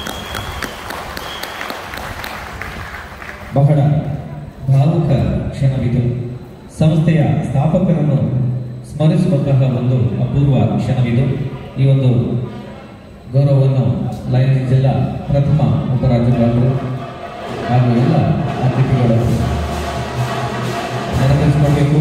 ಬಹಳ ಭಾವುಕ ಕ್ಷಣವಿದು ಸಂಸ್ಥೆಯ ಸ್ಥಾಪಕರನ್ನು ಸ್ಮರಿಸುವಂತಹ ಒಂದು ಅಪೂರ್ವ ಕ್ಷಣವಿದು ಈ ಒಂದು ಗೌರವವನ್ನು ಲಯನ್ಸ್ ಜಿಲ್ಲಾ ಪ್ರಥಮ ಉಪರಾಜ್ಯಪಾಲರು ಹಾಗೂ ಎಲ್ಲ ಅತಿಥಿಗಳು ನೆರವೇರಿಸಿಕೊಳ್ಬೇಕು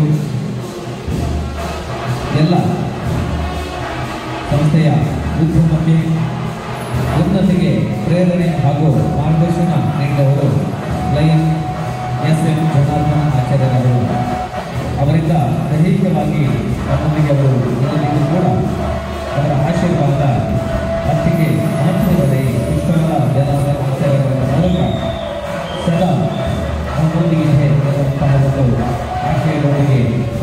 ಎಲ್ಲ ಸಂಸ್ಥೆಯ ಉದ್ಯಮಕ್ಕೆ ಉನ್ನತಿಗೆ ಪ್ರೇರಣೆ ಹಾಗೂ ಮಾರ್ಗದರ್ಶನ ನೀಡಿದವರು ಲಯನ್ ಎಸ್ ಎಂ ಜನಾರ್ದನ್ ಆಚಾರ್ಯರವರು ಅವರಿಂದ ದೈಹಿಕವಾಗಿ ನಮ್ಮೊಂದಿಗೆ ಅವರು ಇರಲಿದ್ದು ಕೂಡ ಅವರ ಆಶೀರ್ವಾದ ಅತ್ತಿಗೆ ಮಹತ್ವದಲ್ಲಿ ಪುಷ್ಪಗಳ ಜನಾರ್ದನ್ ಆಚಾರ್ಯರ ಮೂಲಕ ಸದಾ ನಮ್ಮೊಂದಿಗೆ ಇದೆ ಎನ್ನುವಂತಹ ಒಂದು ಆಶಯದೊಂದಿಗೆ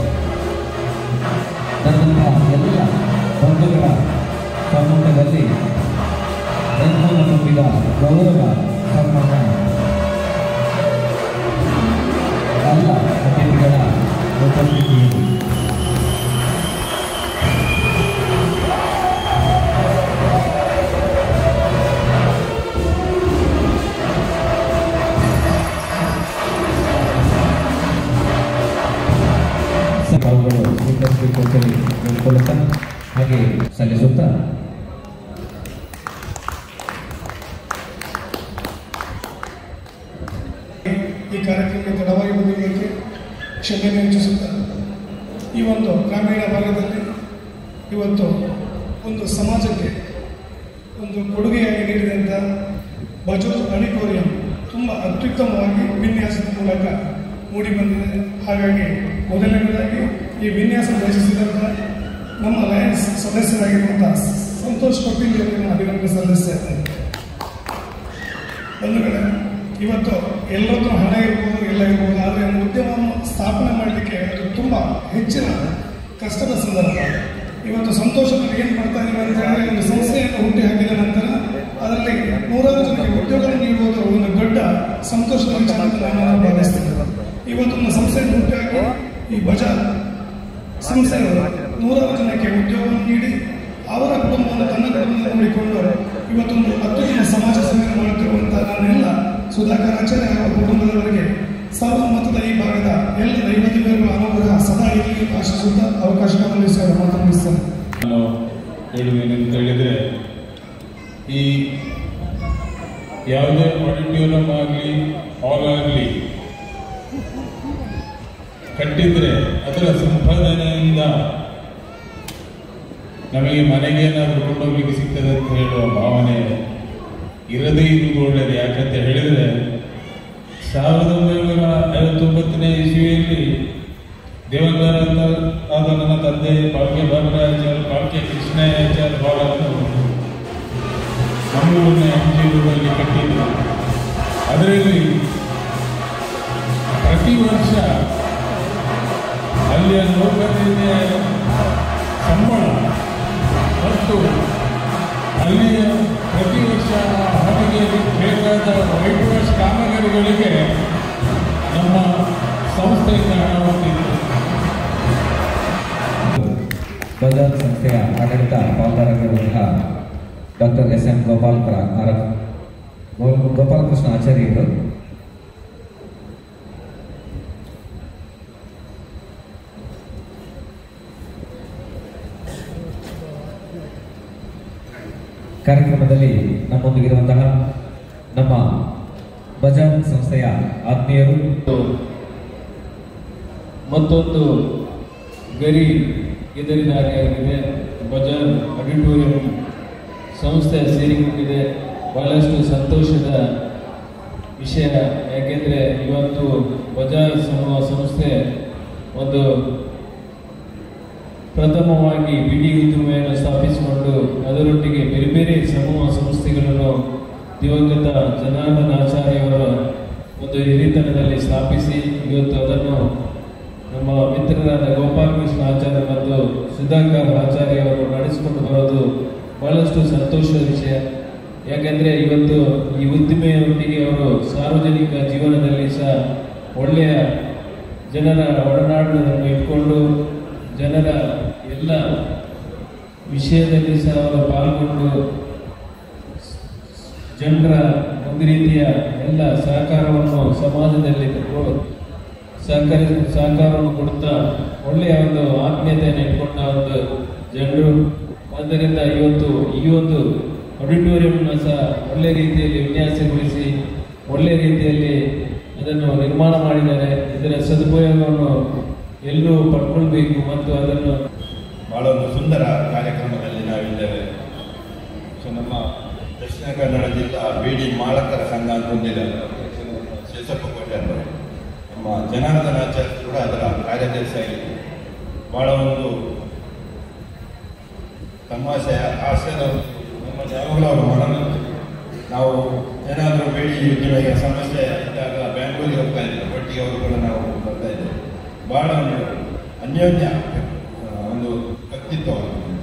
ನನ್ನಂತಹ ಎಲ್ಲ ಬಂಧುಗಳ ಸಮ್ಮುಖದಲ್ಲಿ ರಂಗನ ತುಂಬಿದ ಗೌರವ ಸನ್ಮಾನ ಎಲ್ಲ ಅತಿಥಿಗಳ ಉಪಸ್ಥಿತಿಯಲ್ಲಿ ಅವುಗಳು ಸ್ವೀಕರಿಸಬೇಕು ಅಂತೇಳಿ ಕೇಳಿಕೊಳ್ಳುತ್ತಾ ಹಾಗೆ ಸಲ್ಲಿಸುತ್ತಾ ಈ ಕಾರ್ಯಕ್ರಮಕ್ಕೆ ತಡವಾಗಿ ಬಂದಿದ್ದಕ್ಕೆ ಕ್ಷಮೆ ವಂಚಿಸುತ್ತಾರೆ ಈ ಒಂದು ಗ್ರಾಮೀಣ ಭಾಗದಲ್ಲಿ ಇವತ್ತು ಒಂದು ಸಮಾಜಕ್ಕೆ ಒಂದು ಕೊಡುಗೆಯಾಗಿ ನೀಡಿದಂಥ ಬಜೋಜ್ ಆಡಿಟೋರಿಯಂ ತುಂಬ ಅತ್ಯುತ್ತಮವಾಗಿ ವಿನ್ಯಾಸದ ಮೂಲಕ ಮೂಡಿ ಬಂದಿದೆ ಹಾಗಾಗಿ ಮೊದಲನೇದಾಗಿ ಈ ವಿನ್ಯಾಸ ರಚಿಸಿದಂಥ ನಮ್ಮ ಲಯನ್ಸ್ ಸದಸ್ಯರಾಗಿರುವಂಥ ಸಂತೋಷ್ ಕಪಿಲ್ ಅವರನ್ನು ಅಭಿನಂದನೆ ಸಲ್ಲಿಸ್ತೇನೆ ಬಂಧುಗಳೇ ಇವತ್ತು ಎಲ್ಲರದ್ದು ಹಣ ಇರ್ಬೋದು ಎಲ್ಲ ಇರ್ಬೋದು ಆದರೆ ಒಂದು ಉದ್ಯಮವನ್ನು ಸ್ಥಾಪನೆ ಮಾಡಲಿಕ್ಕೆ ಅದು ತುಂಬ ಹೆಚ್ಚಿನ ಕಷ್ಟದ ಸಂದರ್ಭ ಇವತ್ತು ಸಂತೋಷದಲ್ಲಿ ಏನು ಮಾಡ್ತಾ ಇದ್ದೀವಿ ಅಂತ ಹೇಳಿದ್ರೆ ಒಂದು ಸಂಸ್ಥೆಯನ್ನು ಹುಟ್ಟಿ ಹಾಕಿದ ನಂತರ ಅದರಲ್ಲಿ ನೂರಾರು ಜನರಿಗೆ ಉದ್ಯೋಗ ನೀಡುವುದು ಒಂದು ದೊಡ್ಡ ಸಂತೋಷದ ವಿಚಾರ ಅಂತ ನಾನು ಭಾವಿಸ್ತೇನೆ ಇವತ್ತೊಂದು ಸಂಸ್ಥೆಯನ್ನು ಹುಟ್ಟಿ ಹಾಕಿ ಈ ಬಜಾರ್ ಸಂಸ್ಥೆಯವರು ನೂರಾರು ಜನಕ್ಕೆ ಉದ್ಯೋಗವನ್ನು ನೀಡಿ ಅವರ ಕುಟುಂಬವನ್ನು ತನ್ನ ಕುಟುಂಬ ನೋಡಿಕೊಂಡು ಇವತ್ತೊಂದು ಅತ್ಯುತ್ತಮ ಸಮಾಜ ಸೇವೆ ಮಾಡುತ್ತಿರುವಂತಹ ನನ್ನೆಲ್ಲ ಸುಧಾಕರ್ ಆಚಾರ್ಯ ಅವರ ಕುಟುಂಬದವರಿಗೆ ಸರ್ವಮತದ ಈ ಭಾಗದ ಎಲ್ಲ ದೈವದಿಗಳ ಅನುಗ್ರಹ ಸದಾ ಇರಲಿ ಆಶಿಸುತ್ತಾ ಅವಕಾಶ ಕಲ್ಪಿಸಿ ಅವರ ಮಾತನಾಡಿಸ್ತೇನೆ ನಾನು ಹೇಳುವೇನೆಂತ ಹೇಳಿದರೆ ಈ ಯಾವುದೇ ಆಡಿಟೋರಿಯಂ ಆಗಲಿ ಹಾಲ್ ಆಗಲಿ ಕಟ್ಟಿದ್ರೆ ಅದರ ಸಂಪಾದನೆಯಿಂದ ನಮಗೆ ಮನೆಗೆ ಏನಾದರೂ ಕೊಂಡೋಗ್ಲಿಕ್ಕೆ ಸಿಗ್ತದೆ ಅಂತ ಹೇಳುವ ಭಾವನೆ ಇರದೇ ಇರುವುದು ಒಳ್ಳೆಯದು ಯಾಕಂತ ಹೇಳಿದರೆ ಸಾವಿರದ ಒಂಬೈನೂರ ಐವತ್ತೊಂಬತ್ತನೇ ಇಸ್ವಿಯಲ್ಲಿ ದೇವಂಗರ ಆದ ನನ್ನ ತಂದೆ ಪಾಲ್ಕೆ ಬಾಬರಾಚಾರ್ಯ ಪಾಲ್ಕೆ ಕೃಷ್ಣಯಾಚಾರ್ಯ ಬಾಲನ್ನು ಮಂಗಳೂರಿನ ಎಂಜಿಯೂರಲ್ಲಿ ಕಟ್ಟಿದ್ರು ಅದರಲ್ಲಿ ಪ್ರತಿ ವರ್ಷ ಅಲ್ಲಿಯ ನೌಕರರಿಗೆ ಸಂಬಳ ಮತ್ತು ಅಲ್ಲಿಯ ಪ್ರತಿ ವರ್ಷ ಅವರಿಗೆ ಬೇಕಾದ ವೈಟ್ ವಾಶ್ ಕಾಮಗಾರಿಗಳಿಗೆ ನಮ್ಮ ಸಂಸ್ಥೆಯಿಂದ ಹಣ ಹೋಗ್ತಿತ್ತು ಬಜಾಜ್ ಸಂಸ್ಥೆಯ ಆಡಳಿತ ಪಾಲ್ಗಾರರಾಗಿರುವಂತಹ ಡಾಕ್ಟರ್ ಎಸ್ ಎಂ ಗೋಪಾಲ್ಕರ ಆರ ಗೋ- ಗೋಪಾಲಕೃಷ್ಣ ಆಚಾರ್ಯರು ಕಾರ್ಯಕ್ರಮದಲ್ಲಿ ನಮ್ಮೊಂದಿಗಿರುವಂತಹ ನಮ್ಮ ಬಜಾಜ್ ಸಂಸ್ಥೆಯ ಆತ್ಮೀಯರು ಮತ್ತೊಂದು ಗರಿ ಎದುರಿದಾರಿಯಾಗಿದೆ ಬಜಾರ್ ಆಡಿಟೋರಿಯಂ ಸಂಸ್ಥೆ ಸೇರಿಕೊಂಡಿದೆ ಬಹಳಷ್ಟು ಸಂತೋಷದ ವಿಷಯ ಯಾಕೆಂದರೆ ಇವತ್ತು ಬಜಾರ್ ಸಮೂಹ ಸಂಸ್ಥೆ ಒಂದು ಪ್ರಥಮವಾಗಿ ಬಿಡಿ ಉದ್ದಿಮೆಯನ್ನು ಸ್ಥಾಪಿಸಿಕೊಂಡು ಅದರೊಟ್ಟಿಗೆ ಬೇರೆ ಬೇರೆ ಸಮೂಹ ಸಂಸ್ಥೆಗಳನ್ನು ದಿವಂಗತ ಜನಾರ್ದನ ಆಚಾರ್ಯವರ ಒಂದು ಹಿರಿತನದಲ್ಲಿ ಸ್ಥಾಪಿಸಿ ಇವತ್ತು ಅದನ್ನು ನಮ್ಮ ಮಿತ್ರರಾದ ಗೋಪಾಲಕೃಷ್ಣ ಆಚಾರ್ಯ ಮತ್ತು ಸುಧಾಕರ್ ಆಚಾರ್ಯ ಅವರು ನಡೆಸಿಕೊಂಡು ಬರೋದು ಬಹಳಷ್ಟು ಸಂತೋಷದ ವಿಷಯ ಯಾಕೆಂದರೆ ಇವತ್ತು ಈ ಉದ್ದಿಮೆಯೊಟ್ಟಿಗೆ ಅವರು ಸಾರ್ವಜನಿಕ ಜೀವನದಲ್ಲಿ ಸಹ ಒಳ್ಳೆಯ ಜನರ ಒಡನಾಟವನ್ನು ಇಟ್ಕೊಂಡು ಜನರ ಎಲ್ಲ ವಿಷಯದಲ್ಲಿ ಸಹ ಅವರು ಪಾಲ್ಗೊಂಡು ಜನರ ಒಂದು ರೀತಿಯ ಎಲ್ಲ ಸಹಕಾರವನ್ನು ಸಮಾಜದಲ್ಲಿ ಕೊ- ಸಹಕರಿ ಸಹಕಾರವನ್ನು ಕೊಡುತ್ತಾ ಒಳ್ಳೆಯ ಒಂದು ಆತ್ಮೀಯತೆಯನ್ನು ಇಟ್ಕೊಂಡ ಒಂದು ಜನರು ಆದ್ದರಿಂದ ಇವತ್ತು ಈ ಒಂದು ಆಡಿಟೋರಿಯಂನ ಸಹ ಒಳ್ಳೆ ರೀತಿಯಲ್ಲಿ ವಿನ್ಯಾಸಗೊಳಿಸಿ ಒಳ್ಳೆ ರೀತಿಯಲ್ಲಿ ಅದನ್ನು ನಿರ್ಮಾಣ ಮಾಡಿದ್ದಾರೆ ಇದರ ಸದುಪಯೋಗವನ್ನು ಎಲ್ಲರೂ ಪಡ್ಕೊಳ್ಬೇಕು ಮತ್ತು ಅದನ್ನು ಬಹಳ ಒಂದು ಸುಂದರ ಕಾರ್ಯಕ್ರಮದಲ್ಲಿ ನಾವಿದ್ದೇವೆ ಸೊ ನಮ್ಮ ದಕ್ಷಿಣ ಕನ್ನಡ ಜಿಲ್ಲಾ ಬಿಡಿ ಮಾಲಕರ ಸಂಘ ಅಂತ ಹೊಂದಿದೆ ಶೇಷಪ್ಪ ಕೋಟೆ ಅವರು ನಮ್ಮ ಜನಾರ್ದನ ಆಚಾರ್ಯ ಕೂಡ ಅದರ ಕಾರ್ಯದರ್ಶಿಯಾಗಿದ್ದು ಬಹಳ ಒಂದು ತಮಾಷೆ ಹಾಸ್ಯದ ಒಂದು ನಮ್ಮಲ್ಲಿ ಯಾವಾಗಲೂ ಅವರು ಮನನ ನಾವು ಏನಾದರೂ ಬೇಡಿ ಉದ್ಯಮಿಗೆ ಸಮಸ್ಯೆ ಇದ್ದಾಗ ಬ್ಯಾಂಗ್ಳೂರಿಗೆ ಹೋಗ್ತಾ ಇದ್ದರು ಒಟ್ಟಿಗೆ ಅವರು ಕೂಡ ನಾವು ಬರ್ತಾ ಇದ್ದೇವೆ ಬಹಳ ಒಂದು ಅನ್ಯೋನ್ಯ ಆ, ಒಂದು ವ್ಯಕ್ತಿತ್ವ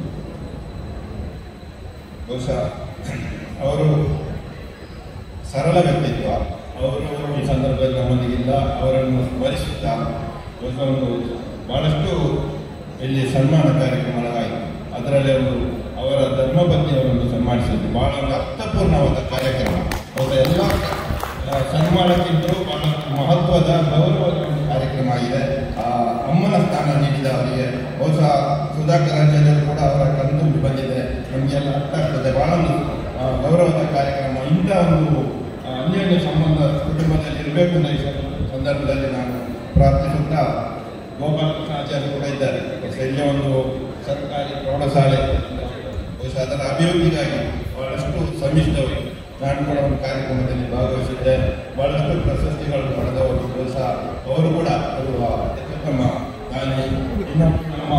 ಬಹುಶಃ ಅವರು ಸರಳ ವ್ಯಕ್ತಿತ್ವ ಅವರು ಈ ಸಂದರ್ಭದಲ್ಲಿ ನಮ್ಮೊಂದಿಗಿಲ್ಲ ಅವರನ್ನು ಸ್ಮರಿಸುತ್ತಾ ಬಹುಶಃ ಒಂದು ಬಹಳಷ್ಟು ಇಲ್ಲಿ ಸನ್ಮಾನ ಕಾರ್ಯಕ್ರಮಗಳಾಯಿತು ಅದರಲ್ಲಿ ಅವರು ಅವರ ಧರ್ಮಪತ್ನಿಯವರನ್ನು ಸನ್ಮಾನಿಸಿದ್ರು ಬಹಳ ಒಂದು ಅರ್ಥಪೂರ್ಣವಾದ ಕಾರ್ಯಕ್ರಮ ಬಹುಶಃ ಎಲ್ಲ ಆ, ಸನ್ಮಾನಕ್ಕಿಂತಲೂ ಬಹಳ ಮಹತ್ವದ ಗೌರವದ ಒಂದು ಕಾರ್ಯಕ್ರಮ ಆಗಿದೆ ಆ ಅಮ್ಮನ ಸ್ಥಾನ ನೀಡಿದ ಅವರಿಗೆ ಬಹುಶಃ ಸುಧಾಕರ್ ಆಚಾರ್ಯರು ಕೂಡ ಅವರ ಕಣ್ತುಂಬಿ ಬಂದಿದೆ ನಮಗೆಲ್ಲ ಅರ್ಥ ಆಗ್ತದೆ ಬಹಳ ಒಂದು ಆ, ಗೌರವದ ಕಾರ್ಯಕ್ರಮ ಇಂಥ ಒಂದು ಆ, ಅನ್ಯೋನ್ಯ ಸಂಬಂಧ ಕುಟುಂಬದಲ್ಲಿ ಇರಬೇಕು ಅನ್ನೋ ಈ ಸಂದರ್ಭದಲ್ಲಿ ನಾನು ಪ್ರಾರ್ಥಿಸುತ್ತಾ ಗೋಪಾಲಕೃಷ್ಣ ಆಚಾರ್ಯ ಕೂಡ ಇದ್ದಾರೆ ಬಹುಶಃ ಇಲ್ಲೇ ಒಂದು ಸರ್ಕಾರಿ ಪ್ರೌಢಶಾಲೆ ಬಹುಶಃ ಅದರ ಅಭಿವೃದ್ಧಿಗಾಗಿ ಬಹಳಷ್ಟು ಶ್ರಮಿಸಿದವರು ನಾನು ಕೂಡ ಒಂದು ಕಾರ್ಯಕ್ರಮದಲ್ಲಿ ಭಾಗವಹಿಸಿದ್ದೆ ಬಹಳಷ್ಟು ಪ್ರಶಸ್ತಿಗಳನ್ನು ಪಡೆದವರು ಬಹುಶಃ ಅವರು ಕೂಡ ಅವರು ಅತ್ಯುತ್ತಮ ದಾನಿ ಇನ್ನು ನಮ್ಮ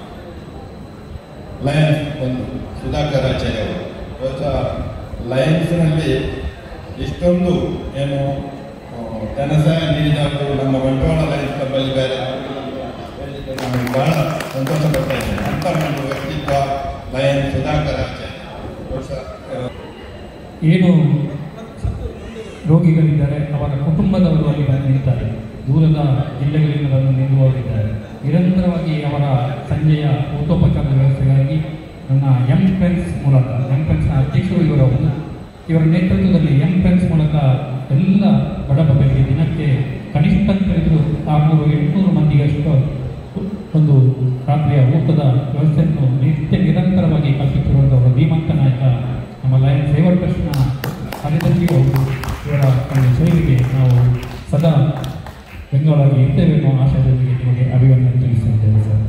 ಲಯನ್ಸ್ ಒಂದು ಸುಧಾಕರ್ ಆಚಾರ್ಯ ಅವರು ಬಹುಶಃ ಲಯನ್ಸ್ನಲ್ಲಿ ಇಷ್ಟೊಂದು ಏನು ಆ, ಧನ ಸಹಾಯ ನೀಡಿದವರು ನಮ್ಮ ಬಂಟ್ವಾಳ ಲಯನ್ಸ್ ಕ್ಲಬ್ಬಲ್ಲಿ ಬೇರೆ ಹೇಳಲಿಕ್ಕೆ ನಾನು ಬಹಳ ಸಂತೋಷ ಪಡ್ತಾ ಇದ್ದೇನೆ ಅಂತ ಒಂದು ವ್ಯಕ್ತಿತ್ವ ಲಯನ್ ಸುಧಾಕರ್ ಆಚಾರ್ಯ ಬಹುಶಃ ಆ, ಏನು ರೋಗಿಗಳಿದ್ದಾರೆ ಅವರ ಕುಟುಂಬದವರು ಅಲ್ಲಿ ಬಂದು ನಿಲ್ತಾರೆ ದೂರದ ಜಿಲ್ಲೆಗಳಿಂದ ಬಂದು ನಿಲ್ಲುವವರಿದ್ದಾರೆ ನಿರಂತರವಾಗಿ ಅವರ ಸಂಜೆಯ ಊಟೋಪಚಾರದ ವ್ಯವಸ್ಥೆಗಾಗಿ ನನ್ನ ಎಂ ಪೆನ್ಸ್ ಮೂಲಕ ಎಂ ಪೆನ್ಸ್ನ ಅಧ್ಯಕ್ಷರು ಇವರವರು ಇವರ ನೇತೃತ್ವದಲ್ಲಿ ಎಂ ಪೆನ್ಸ್ ಮೂಲಕ ಎಲ್ಲ ಬಡ ಬಗ್ಗರಿಗೆ ದಿನಕ್ಕೆ ಕನಿಷ್ಠ ಅಂತ ಹೇಳಿದ್ರು ಆರುನೂರು ಎಂಟುನೂರು ಮಂದಿಗಷ್ಟು ಒಂದು ರಾತ್ರಿಯ ಊಟದ ವ್ಯವಸ್ಥೆಯನ್ನು ನಿತ್ಯ ನಿರಂತರವಾಗಿ ಕಲ್ಪಿಸಿರುವಂತಹ ಧೀಮಂತ ನಾಯಕ ನಮ್ಮ ಲಯನ್ ಸೇವಾ ಟ್ರಸ್ಟ್ನ ಕಾರ್ಯದರ್ಶಿಯು ಇವರ ಒಂದು ಸೇವೆಗೆ ನಾವು ಸದಾ ಬೆಂಗಳಾಗಿ ಇರ್ತೇವೆ ಅನ್ನೋ ಆಶಯದೊಂದಿಗೆ ನಿಮಗೆ ಅಭಿವಂದನೆ ತಿಳಿಸಿದ್ದೇವೆ ಸರ್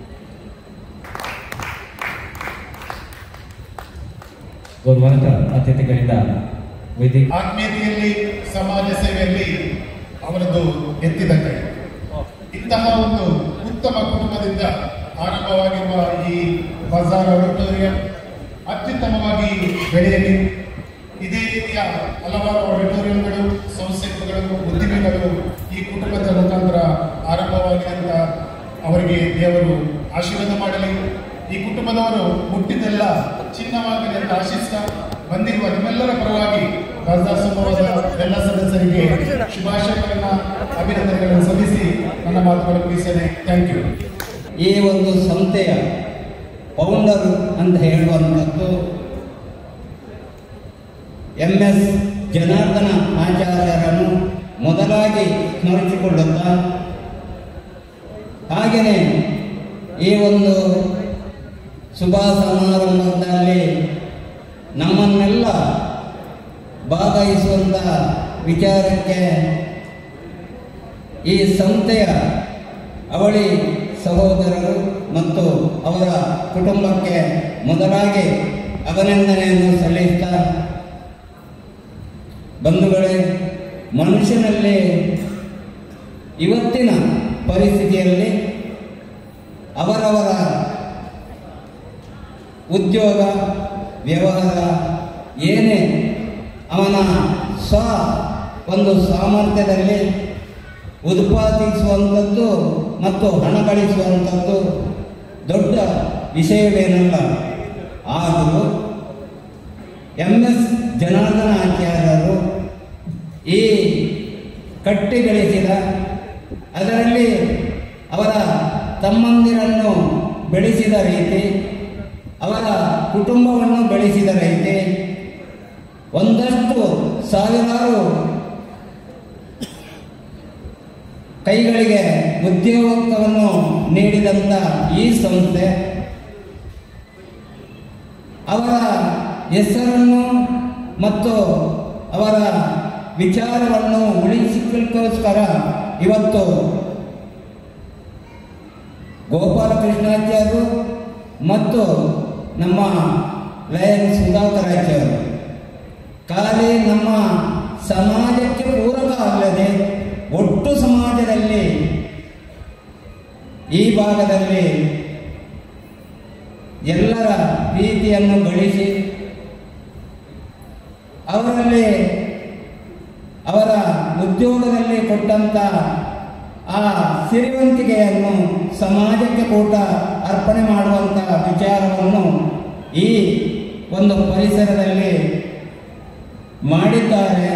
ಗೌರವಾನ್ವಿತ ಅತಿಥಿಗಳಿಂದ ವೇದಿಕೆ ಆತ್ಮೀಯತೆಯಲ್ಲಿ ಸಮಾಜ ಸೇವೆಯಲ್ಲಿ ಅವರದ್ದು ಎತ್ತಿದ ಕೈ ಇಂತಹ ಒಂದು ಉತ್ತಮ ಕುಟುಂಬದಿಂದ ಆರಂಭವಾಗಿರುವ ಈ ಬಜಾರ್ ಆಡಿಟೋರಿಯಂ ಅತ್ಯುತ್ತಮವಾಗಿ ಬೆಳೆಯಲಿ ಇದೇ ರೀತಿಯ ಹಲವಾರು ಆಡಿಟೋರಿಯಂಗಳು ಸಂಸ್ಥೆಗಳು ಉದ್ದಿಮೆಗಳು ಈ ಕುಟುಂಬದ ಮುಖಾಂತರ ಆರಂಭವಾಗಿದೆ ಅಂತ ಅವರಿಗೆ ದೇವರು ಆಶೀರ್ವಾದ ಮಾಡಲಿ ಈ ಕುಟುಂಬದವರು ಹುಟ್ಟಿದೆಲ್ಲ ಚಿನ್ನವಾಗಲಿ ಅಂತ ಆಶಿಸ್ತಾ ಬಂದಿರುವ ನಿಮ್ಮೆಲ್ಲರ ಪರವಾಗಿ ರಾಜದಾಸ್ ಸಮೂಹದ ಎಲ್ಲ ಸದಸ್ಯರಿಗೆ ಶುಭಾಶಯಗಳನ್ನ ಅಭಿನಂದನೆಗಳನ್ನು ಸಲ್ಲಿಸಿ ನನ್ನ ಮಾತುಗಳನ್ನು ಮುಗಿಸ್ತೇನೆ ಥ್ಯಾಂಕ್ ಯು ಈ ಒಂದು ಸಂಸ್ಥೆಯ ಫೌಂಡರ್ ಅಂತ ಹೇಳುವಂಥದ್ದು ಎಂ ಎಸ್ ಜನಾರ್ದನ ಆಚಾರ್ಯರನ್ನು ಮೊದಲಾಗಿ ಸ್ಮರಿಸಿಕೊಳ್ಳುತ್ತಾ ಹಾಗೆಯೇ ಈ ಒಂದು ಶುಭ ಸಮಾರಂಭದಲ್ಲಿ ನಮ್ಮನ್ನೆಲ್ಲ ಭಾಗವಹಿಸುವಂಥ ವಿಚಾರಕ್ಕೆ ಈ ಸಂಸ್ಥೆಯ ಅವಳಿ ಸಹೋದರರು ಮತ್ತು ಅವರ ಕುಟುಂಬಕ್ಕೆ ಮೊದಲಾಗಿ ಅಭಿನಂದನೆಯನ್ನು ಸಲ್ಲಿಸ್ತಾ ಬಂಧುಗಳೇ ಮನುಷ್ಯನಲ್ಲಿ ಇವತ್ತಿನ ಪರಿಸ್ಥಿತಿಯಲ್ಲಿ ಅವರವರ ಉದ್ಯೋಗ ವ್ಯವಹಾರ ಏನೇ ಅವನ ಸ್ವ ಒಂದು ಸಾಮರ್ಥ್ಯದಲ್ಲಿ ಉತ್ಪಾದಿಸುವಂಥದ್ದು ಮತ್ತು ಹಣ ಗಳಿಸುವಂಥದ್ದು ದೊಡ್ಡ ವಿಷಯವೇನಲ್ಲ ಆದರೂ ಎಂ ಎಸ್ ಜನಾರ್ದನ ಆಚಾರ್ಯರು ಈ ಕಟ್ಟಿ ಬೆಳೆಸಿದ ಅದರಲ್ಲಿ ಅವರ ತಮ್ಮಂದಿರನ್ನು ಬೆಳೆಸಿದ ರೀತಿ ಅವರ ಕುಟುಂಬವನ್ನು ಬೆಳೆಸಿದ ರೀತಿ ಒಂದಷ್ಟು ಸಾವಿರಾರು ಕೈಗಳಿಗೆ ಉದ್ಯೋಗವನ್ನು ನೀಡಿದಂಥ ಈ ಸಂಸ್ಥೆ ಅವರ ಹೆಸರನ್ನು ಮತ್ತು ಅವರ ವಿಚಾರವನ್ನು ಉಳಿಸಿಕೊಳ್ಳೋಸ್ಕರ ಇವತ್ತು ಗೋಪಾಲಕೃಷ್ಣಾಚಾರ್ಯರು ಮತ್ತು ನಮ್ಮ ಲಯನ್ ಸುಧಾಕರಾಚಾರ್ಯರು ಖಾಲಿ ನಮ್ಮ ಸಮಾಜಕ್ಕೆ ಪೂರಕ ಅಲ್ಲದೆ ಒಟ್ಟು ಸಮಾಜದಲ್ಲಿ ಈ ಭಾಗದಲ್ಲಿ ಎಲ್ಲರ ಪ್ರೀತಿಯನ್ನು ಗಳಿಸಿ ಅವರಲ್ಲಿ ಅವರ ಉದ್ಯೋಗದಲ್ಲಿ ಕೊಟ್ಟಂತ ಆ ಸಿರಿವಂತಿಕೆಯನ್ನು ಸಮಾಜಕ್ಕೆ ಕೂಡ ಅರ್ಪಣೆ ಮಾಡುವಂತ ವಿಚಾರವನ್ನು ಈ ಒಂದು ಪರಿಸರದಲ್ಲಿ ಮಾಡಿದ್ದಾರೆ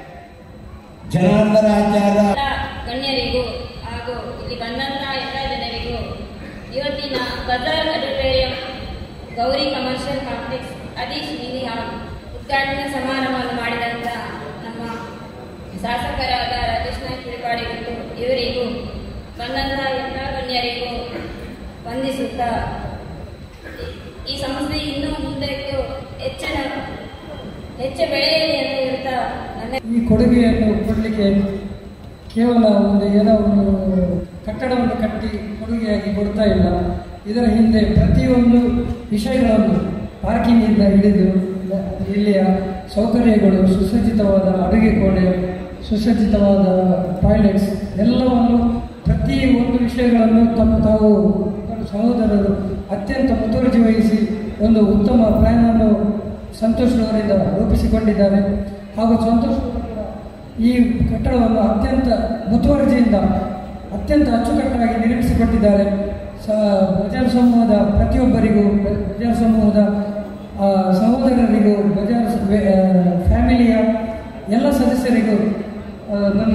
ಜನಾರ್ದನಾಚಾರ್ಯ ಗಣ್ಯರಿಗೂ ಹಾಗೂ ಇಲ್ಲಿ ಬಂದಂತ ಎಲ್ಲ ಜನರಿಗೂ ಇವತ್ತಿನ bazaar auditorium Gowri commercial complex Adeesh mini hall ಉದ್ಘಾಟನಾ ಸಮಾರಂಭವನ್ನು ಮಾಡಿದಂತ ನಮ್ಮ ಶಾಸಕರಾದ ರಾಜೇಶ್ ನಾಯ್ಕ ಕಿರಿಪಾಡಿ ಮತ್ತು ಇವರಿಗೂ ಬಂದಂತ ಎಲ್ಲ ಗಣ್ಯರಿಗೂ ವಂದಿಸುತ್ತಾ ಈ- ಈ ಸಂಸ್ಥೆ ಇನ್ನೂ ಮುಂದಕ್ಕೆ ಹೆಚ್ಚಿನ ಹೆಚ್ಚು ಬೆಳೆಯಲಿ ಅಂತ ಹೇಳ್ತಾ ನನ್ನ ಈ ಕೊಡುಗೆಯನ್ನು ಕೊಡಲಿಕ್ಕೆ ಕೇವಲ ಒಂದು ಏನೋ ಒಂದು ಕಟ್ಟಡವನ್ನು ಕಟ್ಟಿ ಕೊಡುಗೆಯಾಗಿ ಕೊಡ್ತಾ ಇಲ್ಲ ಇದರ ಹಿಂದೆ ಪ್ರತಿಯೊಂದು ವಿಷಯಗಳನ್ನು ಪಾರ್ಕಿಂಗಿಂದ ಹಿಡಿದು ಇಲ್ಲಿಯ ಸೌಕರ್ಯಗಳು ಸುಸಜ್ಜಿತವಾದ ಅಡುಗೆ ಕೋಣೆ ಸುಸಜ್ಜಿತವಾದ ಟಾಯ್ಲೆಟ್ಸ್ ಎಲ್ಲವನ್ನು ಪ್ರತಿ ಒಂದು ವಿಷಯಗಳನ್ನು ತಮ್ಮ ತಾವು ಇಬ್ಬರು ಸಹೋದರರು ಅತ್ಯಂತ ಮುತುವರ್ಜಿ ವಹಿಸಿ ಒಂದು ಉತ್ತಮ ಪ್ಲಾನ್ ಅನ್ನು ಸಂತೋಷ್ ಅವರಿಂದ ರೂಪಿಸಿಕೊಂಡಿದ್ದಾರೆ ಹಾಗೂ ಸಂತೋಷ್ ಅವರು ಕೂಡ ಈ ಕಟ್ಟಡವನ್ನು ಅತ್ಯಂತ ಮುತುವರ್ಜಿಯಿಂದ ಅತ್ಯಂತ ಅಚ್ಚುಕಟ್ಟಾಗಿ ನಿರ್ಮಿಸಿಕೊಟ್ಟಿದ್ದಾರೆ ಸ ಬಜಾರ್ ಸಮೂಹದ ಪ್ರತಿಯೊಬ್ಬರಿಗೂ ಬ- ಬಜಾರ್ ಸಮೂಹದ ಆ, ಸಹೋದರರಿಗೂ ಬಜಾರ್ ಸ- ವೇ- ಆ, ಫ್ಯಾಮಿಲಿಯ ಎಲ್ಲ ಸದಸ್ಯರಿಗೂ ಆ, ನನ್ನ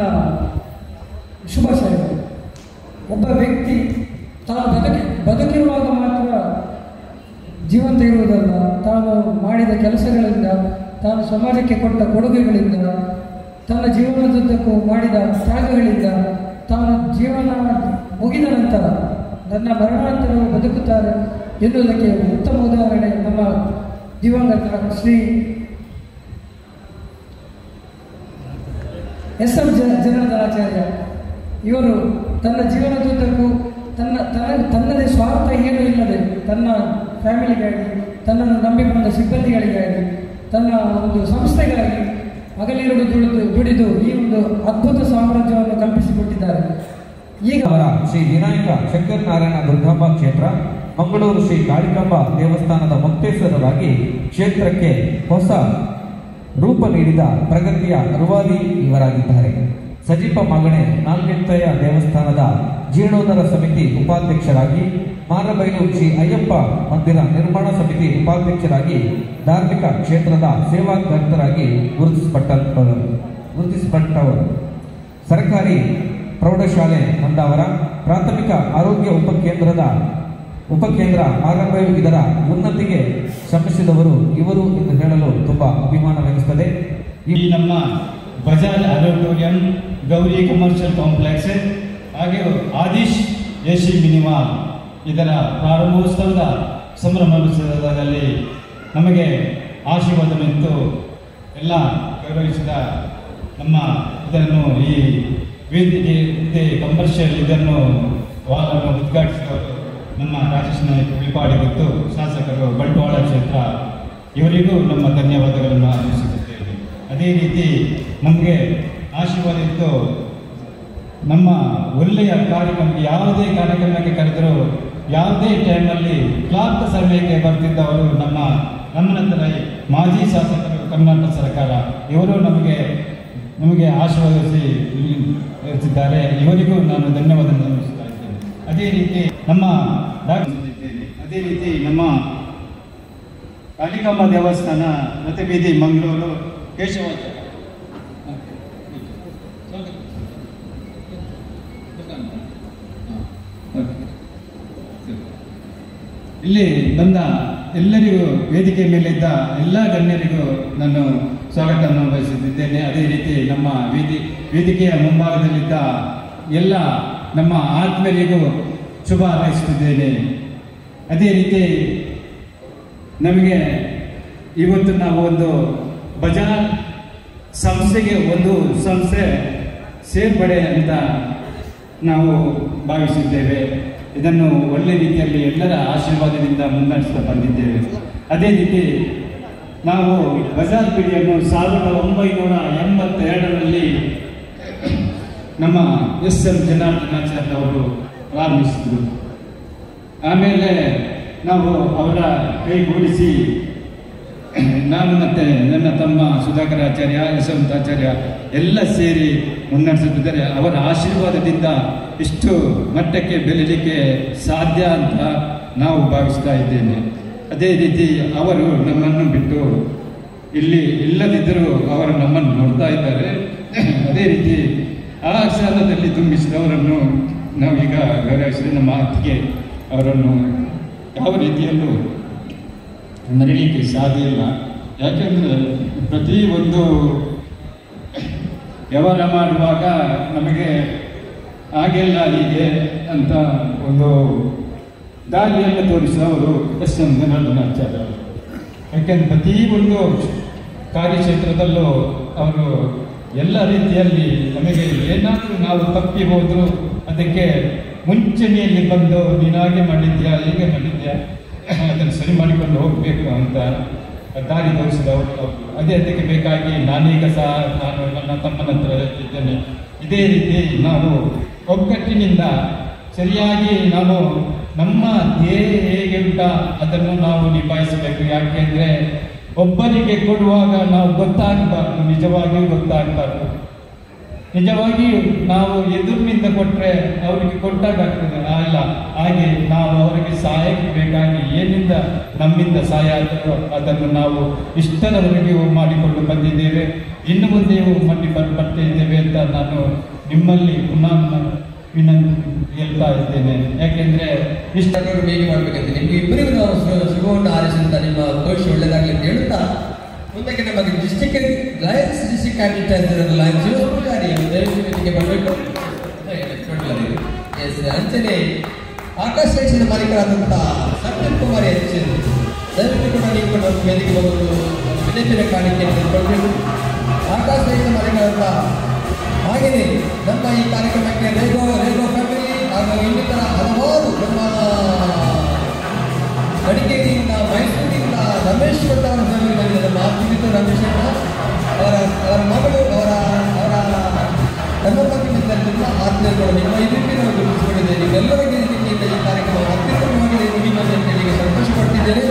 ಶುಭಾಶಯಗಳು ಒಬ್ಬ ವ್ಯಕ್ತಿ ತಾನು ಬದುಕಿ ಬದುಕಿರುವಾಗ ಮಾತ್ರ ಜೀವಂತ ಇರುವುದಲ್ಲ ತಾನು ಮಾಡಿದ ಕೆಲಸಗಳಿಂದ ತಾನು ಸಮಾಜಕ್ಕೆ ಕೊಟ್ಟ ಕೊಡುಗೆಗಳಿಂದ ತನ್ನ ಜೀವನದುದ್ದಕ್ಕೂ ಮಾಡಿದ ತ್ಯಾಗಗಳಿಂದ ತಾನು ಜೀವನ ಮುಗಿದ ನಂತರ ನನ್ನ ಮರಣಾಂತರವು ಬದುಕುತ್ತಾರೆ ಎನ್ನುವುದಕ್ಕೆ ಉತ್ತಮ ಉದಾಹರಣೆ ನಮ್ಮ ದಿವಂಗತ ಶ್ರೀ ಎಸ್ ಎಂ ಜನಾರ್ದನಾಚಾರ್ಯ ಇವರು ತನ್ನ ಜೀವನದುದ್ದಕ್ಕೂ ತನ್ನ ತನ್ನ ತನ್ನದೇ ಸ್ವಾರ್ಥ ಏನೂ ಇಲ್ಲದೆ ತನ್ನ ಫ್ಯಾಮಿಲಿಗಾಗಿ ತನ್ನನ್ನು ನಂಬಿಕೊಂಡ ಸಿಬ್ಬಂದಿಗಳಿಗಾಗಿ ತನ್ನ ಒಂದು ಸಂಸ್ಥೆಗಾಗಿ ಹಗಲಿರುಳು ದುಡಿದು ದುಡಿದು ಈ ಒಂದು ಅದ್ಭುತ ಸಾಮ್ರಾಜ್ಯವನ್ನು ಕಲ್ಪಿಸಿಕೊಟ್ಟಿದ್ದಾರೆ ಈಗ ಅವರ ಶ್ರೀ ವಿನಾಯಕ ಶಂಕರನಾರಾಯಣ ದುರ್ಗಾಂಬ ಕ್ಷೇತ್ರ ಮಂಗಳೂರು ಶ್ರೀ ಕಾಳಿಕಾಂಬ ದೇವಸ್ಥಾನದ ಮೊಕ್ತೇಶ್ವರರಾಗಿ ಕ್ಷೇತ್ರಕ್ಕೆ ಹೊಸ ರೂಪ ನೀಡಿದ ಪ್ರಗತಿಯ ರುವಾದಿ ಇವರಾಗಿದ್ದಾರೆ ಸಜಿಪ ಮಗಣೆ ನಾಲ್ಕೆತ್ತಯ್ಯ ದೇವಸ್ಥಾನದ ಜೀರ್ಣೋದ್ಧಾರ ಸಮಿತಿ ಉಪಾಧ್ಯಕ್ಷರಾಗಿ ಮಾರಬೈಲು ಶ್ರೀ ಅಯ್ಯಪ್ಪ ಮಂದಿರ ನಿರ್ಮಾಣ ಸಮಿತಿ ಉಪಾಧ್ಯಕ್ಷರಾಗಿ ಧಾರ್ಮಿಕ ಕ್ಷೇತ್ರದ ಸೇವಾಕರ್ತರಾಗಿ ಗುರುತಿಸಲ್ಪಟ್ಟವರು ಗುರುತಿಸಲ್ಪಟ್ಟವರು ಸರ್ಕಾರಿ ಪ್ರೌಢಶಾಲೆ ಹೊಂದಾವರ ಪ್ರಾಥಮಿಕ ಆರೋಗ್ಯ ಉಪಕೇಂದ್ರದ ಉಪಕೇಂದ್ರ ಮಾರಬೈಲು ಇದರ ಉನ್ನತಿಗೆ ಶ್ರಮಿಸಿದವರು ಇವರು ಎಂದು ಹೇಳಲು ತುಂಬಾ ಅಭಿಮಾನವೆನಿಸುತ್ತದೆ ಈ ನಮ್ಮ Bajaj auditorium Gowri commercial complex ಹಾಗೆ ಆದಿಶ್ ಎ ಸಿ ಮಿನಿಮಾಲ್ ಇದರ ಪ್ರಾರಂಭೋತ್ಸವದ ಸಂಭ್ರಮೋತ್ಸವದಲ್ಲಿ ನಮಗೆ ಆಶೀರ್ವಾದ ನಿಂತು ಎಲ್ಲ ಗೌರವಿಸಿದ ನಮ್ಮ ಇದನ್ನು ಈ ವೇದಿಕೆ ಇದೆ ಕಮರ್ಷಿಯಲ್ ಇದನ್ನು ವಾಲನ್ನು ಉದ್ಘಾಟಿಸಿದವರು ನಮ್ಮ ರಾಜೇಶ್ ನಾಯಕ್ ಉಳಿಪಾಡಿ ಮತ್ತು ಶಾಸಕರು ಬಂಟ್ವಾಳ ಕ್ಷೇತ್ರ ಇವರಿಗೂ ನಮ್ಮ ಧನ್ಯವಾದಗಳನ್ನು ಅರ್ಪಿಸುತ್ತೇವೆ ಅದೇ ರೀತಿ ನಮಗೆ ಆಶೀರ್ವಾದ ಇತ್ತು ನಮ್ಮ ಒಳ್ಳೆಯ ಕಾರ್ಯಕ್ರಮ ಯಾವುದೇ ಕಾರ್ಯಕ್ರಮಕ್ಕೆ ಕರೆದರೂ ಯಾವುದೇ ಟೈಮಲ್ಲಿ ಕ್ಲಾಂತ ಸಮಯಕ್ಕೆ ಬರ್ತಿದ್ದವರು ನಮ್ಮ ನಮ್ಮನಂತರ ಮಾಜಿ ಶಾಸಕರು ಕರ್ನಾಟಕ ಸರ್ಕಾರ ಇವರು ನಮಗೆ ನಮಗೆ ಆಶೀರ್ವದಿಸಿ ಇರ್ತಿದ್ದಾರೆ ಇವರಿಗೂ ನಾನು ಧನ್ಯವಾದ ಅರ್ಪಿಸ್ತಾ ಇದ್ದೇನೆ ಅದೇ ರೀತಿ ನಮ್ಮ ಡಾಕ್ಟರ್ ಅದೇ ರೀತಿ ನಮ್ಮ ಕಾಳಿಕಾಂಬ ದೇವಸ್ಥಾನ ರಥಬೀದಿ ಮಂಗಳೂರು ಕೇಶವಾಚಾರ್ಯ ಇಲ್ಲಿ ಬಂದ ಎಲ್ಲರಿಗೂ ವೇದಿಕೆ ಮೇಲಿದ್ದ ಎಲ್ಲ ಗಣ್ಯರಿಗೂ ನಾನು ಸ್ವಾಗತವನ್ನು ಬಯಸುತ್ತಿದ್ದೇನೆ ಅದೇ ರೀತಿ ನಮ್ಮ ವೇದಿ ವೇದಿಕೆಯ ಮುಂಭಾಗದಲ್ಲಿದ್ದ ಎಲ್ಲ ನಮ್ಮ ಆತ್ಮೀಯರಿಗೂ ಶುಭ ಹಾರೈಸುತ್ತಿದ್ದೇನೆ ಅದೇ ರೀತಿ ನಮಗೆ ಇವತ್ತು ನಾವು ಒಂದು ಬಜಾರ್ ಸಂಸ್ಥೆಗೆ ಒಂದು ಸಂಸ್ಥೆ ಸೇರ್ಪಡೆ ಅಂತ ನಾವು ಭಾವಿಸಿದ್ದೇವೆ ಇದನ್ನು ಒಳ್ಳೆ ರೀತಿಯಲ್ಲಿ ಎಲ್ಲರ ಆಶೀರ್ವಾದದಿಂದ ಮುನ್ನಡೆಸ್ತಾ ಬಂದಿದ್ದೇವೆ ಅದೇ ರೀತಿ ನಾವು ಬಜಾರ್ ಪಿಡಿಯನ್ನು ಸಾವಿರದ ಒಂಬೈನೂರ ಎಂಬತ್ತೆರಡರಲ್ಲಿ ನಮ್ಮ ಎಸ್ ಎಂ ಜನಾರ್ದನಾಚಾರ್ಯ ಅವರು ಪ್ರಾರಂಭಿಸಿದರು ಆಮೇಲೆ ನಾವು ಅವರ ಕೈಗೂಡಿಸಿ ನಾನು ಮತ್ತೆ ನನ್ನ ತಮ್ಮ ಸುಧಾಕರ್ ಆಚಾರ್ಯ ಯಶವಂತಾಚಾರ್ಯ ಎಲ್ಲ ಸೇರಿ ಮುನ್ನಡೆಸುತ್ತಿದ್ದಾರೆ ಅವರ ಆಶೀರ್ವಾದದಿಂದ ಇಷ್ಟು ಮಟ್ಟಕ್ಕೆ ಬೆಳೀಲಿಕ್ಕೆ ಸಾಧ್ಯ ಅಂತ ನಾವು ಭಾವಿಸ್ತಾ ಇದ್ದೇನೆ ಅದೇ ರೀತಿ ಅವರು ನಮ್ಮನ್ನು ಬಿಟ್ಟು ಇಲ್ಲಿ ಇಲ್ಲದಿದ್ದರೂ ಅವರು ನಮ್ಮನ್ನು ನೋಡ್ತಾ ಇದ್ದಾರೆ ಅದೇ ರೀತಿ ಆ ಸಾಲದಲ್ಲಿ ತುಂಬಿಸಿದವರನ್ನು ನಾವೀಗ ಗೌರವಿಸಿದ ನಮ್ಮ ಅತ್ತಿಗೆ ಅವರನ್ನು ಯಾವ ರೀತಿಯಲ್ಲೂ ಮರೀಲಿಕ್ಕೆ ಸಾಧ್ಯ ಇಲ್ಲ ಯಾಕೆಂದರೆ ಪ್ರತಿ ಒಂದು ವ್ಯವಹಾರ ಮಾಡುವಾಗ ನಮಗೆ ಹಾಗೆಲ್ಲ ಹೀಗೆ ಅಂತ ಒಂದು ದಾರಿಯನ್ನು ತೋರಿಸಿದವರು ಎಸ್ ಎಂ ಜನಾರ್ದನಾಚಾರ್ಯ ಅವರು ಯಾಕೆಂದ್ರೆ ಪ್ರತಿ ಒಂದು ಕಾರ್ಯಕ್ಷೇತ್ರದಲ್ಲೂ ಅವರು ಎಲ್ಲ ರೀತಿಯಲ್ಲಿ ನಮಗೆ ಏನಾದರೂ ನಾವು ತಪ್ಪಿ ಹೋದ್ರು ಅದಕ್ಕೆ ಮುಂಚೂಣಿಯಲ್ಲಿ ಬಂದು ನೀನಾಗೆ ಮಾಡಿದ್ಯಾ ಹೀಗೆ ಮಾಡಿದ್ಯಾ ಅದನ್ನು ಸರಿ ಮಾಡಿಕೊಂಡು ಹೋಗಬೇಕು ಅಂತ ದಾರಿ ತೋರಿಸಿದವರು ಅವರು. ಅದೇ ಅದಕ್ಕೆ ಬೇಕಾಗಿ ನಾನೀಗ ಸಹ ನಾನು ನನ್ನ ತಮ್ಮನ ಹತ್ರ ಇದ್ದೇನೆ ಇದೇ ರೀತಿ ನಾವು ಒಗ್ಗಟ್ಟಿನಿಂದ ಸರಿಯಾಗಿ ನಾವು ನಮ್ಮ ಧ್ಯೇಯ ಹೇಗೆ ಉಂಟ ಅದನ್ನು ನಾವು ನಿಭಾಯಿಸಬೇಕು ಯಾಕೆಂದ್ರೆ ಒಬ್ಬರಿಗೆ ಕೊಡುವಾಗ ನಾವು ಗೊತ್ತಾಗಬಾರ್ದು ನಿಜವಾಗಿಯೂ ಗೊತ್ತಾಗಬಾರ್ದು ನಿಜವಾಗಿಯೂ ನಾವು ಎದುರಿನಿಂದ ಕೊಟ್ಟರೆ ಅವರಿಗೆ ಕೊಟ್ಟಾಗ ಆಗ್ತದೆ ಅಲ್ಲ ಹಾಗೆ ನಾವು ಅವರಿಗೆ ಸಹಾಯಕ್ಕೆ ಬೇಕಾಗಿ ಏನಿಂದ ನಮ್ಮಿಂದ ಸಹಾಯ ಆಗ್ತದೋ ಅದನ್ನು ನಾವು ಇಷ್ಟರವರೆಗೆ ಮಾಡಿಕೊಂಡು ಬಂದಿದ್ದೇವೆ ಇನ್ನು ಮುಂದೆಯೂ ಮಾಡಿ ಬರ್- ಬರ್ತಾ ಇದ್ದೇವೆ ಅಂತ ನಾನು ನಿಮ್ಮಲ್ಲಿ ಪುನಃ ವಿನಂತಿ ಹೇಳ್ತಾ ಇದ್ದೇನೆ ಯಾಕೆಂದ್ರೆ ಇಷ್ಟ ಹೇಗೆ ಮಾಡ್ಬೇಕಂತ ನಿಮ್ಗೆ ಇಬ್ಬರಿಗೂ ನಾವು ಶು- ಶುಭವನ್ನು ಹಾರೈಸಿದಂತ ನಿಮ್ಮ ಭವಿಷ್ಯ ಒಳ್ಳೆದಾಗಲಿ ಅಂತ ಹೇಳುತ್ತಾ ಮುಂದಕ್ಕೆ ನಮಗೆ district lions district candidate lions Poojary ದಯವಿಟ್ಟು ವೇದಿಕೆ ಬರಬೇಕು ಎಸ್ ಅಂಚನೆ ಆಕಾಶ ರಕ್ಷಣೆ ಮಾಲೀಕರಾದಂಥ ಸತ್ಯನ್ ಕುಮಾರ್ ಎಚ್ ದಯವಿಟ್ಟು ಕೂಡ ನೀವು ಕೂಡ ನಮ್ಮ ವೇದಿಕೆ ಬಂದು ವಿನಂತಿನ ಕಾಣಿಕೆಯನ್ನು ಕೊಡಬೇಕು ಆಕಾಶ ರಕ್ಷಣೆ ಮಾಲೀಕರಾದಂಥ ಹಾಗೆಯೇ ನಮ್ಮ ಈ ಕಾರ್ಯಕ್ರಮಕ್ಕೆ ರೇಗೋ ರೇಗೋ ಫ್ಯಾಮಿಲಿ ಹಾಗೂ ಇನ್ನಿತರ ಹಲವಾರು ನಮ್ಮ ಮಡಿಕೇರಿಯಿಂದ ಮೈಸೂರಿನಿಂದ ರಮೇಶ್ ಭಟ್ ಅವರ ಫ್ಯಾಮಿಲಿ ಬಂದಿದೆ ನಮ್ಮ ಆತ್ಮೀಯರು ರಮೇಶ್ ಅಣ್ಣ ಅವರ ಅವರ ಮಗಳು ಅವರ ಅವರ ಧರ್ಮಪತ್ನಿಯಿಂದ ನಿಮ್ಮ ಆತ್ಮೀಯರು ನಿಮ್ಮ ಇದಕ್ಕೆ ನಾವು ಗುರುತಿಸಿಕೊಂಡಿದ್ದೇವೆ ನೀವೆಲ್ಲರಿಗೆ ಇದಕ್ಕಿಂತ ಈ ಕಾರ್ಯಕ್ರಮ ಅತ್ಯುತ್ತಮವಾಗಿ ಮುಗಿಯುತ್ತದೆ ಅಂತ ಹೇಳಿ ಸಂತೋಷ ಪಡ್ತಿದ್ದೇನೆ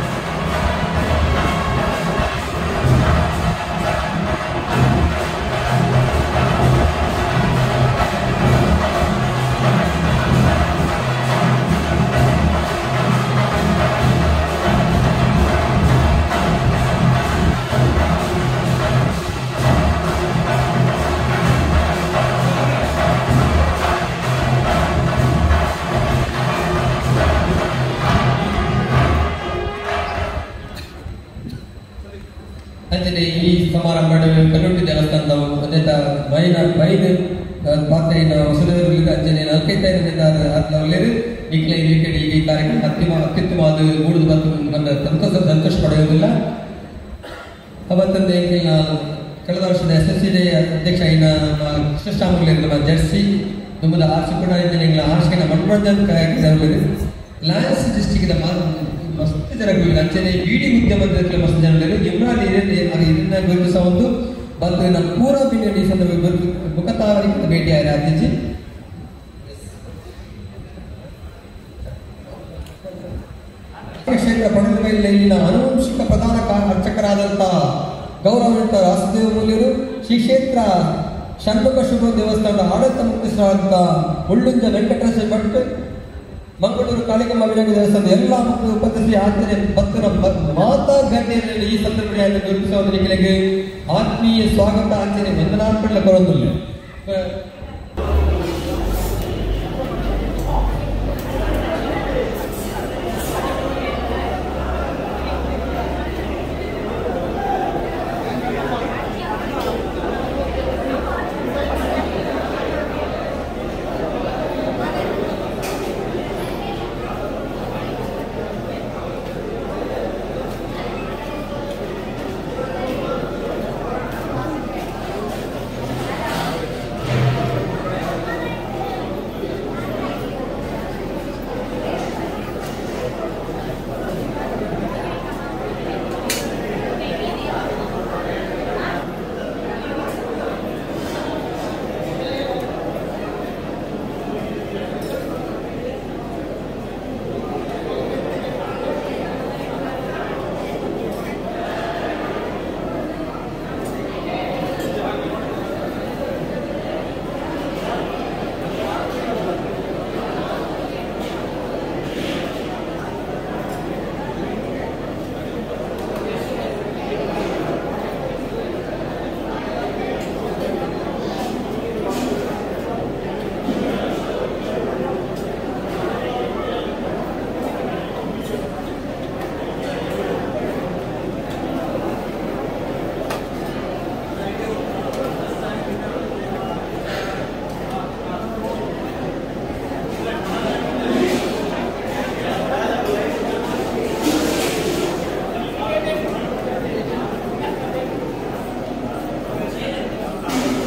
ಅಂಚನೆ ಈ ಸಮಾರಂಭ ಕಲ್ಲುಂಟಿ ದೇವಸ್ಥಾನದ ಅತ್ಯಂತ ಬೈನ ಬೈದ ಪಾತ್ರೆಯ ಹೊಸದವರಿಗೆ ಅಂಜನೆ ನಾಲ್ಕೈದು ಅತ್ಲವಲ್ಲಿರು ಈಗಲೇ ಈ ಕಡೆ ಈ ಕಾರ್ಯಕ್ರಮ ಅತ್ಯುಮ ಅತ್ಯುತ್ತಮವಾದ ಮೂಡುದು ಬಂದು ಬಂದ ಸಂತೋಷ ಸಂತೋಷ ಪಡೆಯುವುದಿಲ್ಲ ಅವತ್ತಂದು ನಾನು ಕಳೆದ ವರ್ಷದ ಎಸ್ ಎಸ್ ಸಿ ಡೇ ಅಧ್ಯಕ್ಷ ಇನ್ನ ನಮ್ಮ ಕೃಷ್ಣಶ್ಯಾಮಲ್ಲಿ ನಮ್ಮ ಜರ್ಸಿ ನಮ್ಮದ ಆರ್ಸಿಕೊಂಡ ಇಂಜಿನಿಯರಿಂಗ್ ಆರ್ಸಿನ ಮನ್ಮರ್ಧನ್ ಕಾಯಕಿದವರಿಗೆ ಲಾಯನ್ಸ್ ಡಿಸ್ಟ್ರಿಕ್ಟ್ ಮಸ್ತ್ ಜನಗಳು ಅಂಚನೆ ಬೀಡಿ ಉದ್ಯಮದ ಮಸ್ತ್ ಜನಗಳು ಇಮ್ರಾನ್ ಇದನ್ನ ಗುರುತಿಸ ಒಂದು ಮತ್ತು ನಮ್ಮ ಪೂರ್ವ ಬಿನ್ನಡಿ ಸಂದರ್ಭ ಮುಖತಾವರಿಗೆ ಭೇಟಿ ಆಯ್ತು ಅಧ್ಯಕ್ಷಿ ಕ್ಷೇತ್ರ ಪಡೆದ ಮೇಲೆ ಇಲ್ಲಿನ ಆನುವಂಶಿಕ ಪ್ರಧಾನ ಕಾ- ಅರ್ಚಕರಾದಂಥ ಗೌರವಯುತ ವಾಸುದೇವ ಮೂಲ್ಯರು ಶ್ರೀ ಕ್ಷೇತ್ರ ಷಣ್ಮುಖ ಶುಭ ದೇವಸ್ಥಾನದ ಆಡಳಿತ ಮುಖ್ಯಸ್ಥರಾದಂಥ ಉಳ್ಳುಂಜ ವೆಂಕಟೇಶ ಭಟ್ ಮಂಗಳೂರು ಕಾಳಿಕಮ್ಮ ವಿನಾಯಕ ದೇವಸ್ಥಾನದ ಎಲ್ಲ ಮಕ್ಕಳು ಉಪಸ್ಥಿತಿ ಆಚರಣೆ ಭಕ್ತರ ಮಾತಾ ಗಣ್ಯರಲ್ಲಿ ಈ ಸಂದರ್ಭದಲ್ಲಿ ಗುರುತಿಸುವುದರಿಗೆ ಆತ್ಮೀಯ ಸ್ವಾಗತ ಆಚರಣೆ ವಂದನಾರ್ಪಣೆ ಕೊರೊಂದಿಲ್ಲ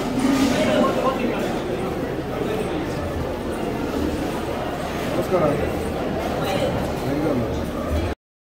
ನಮಸ್ಕಾರ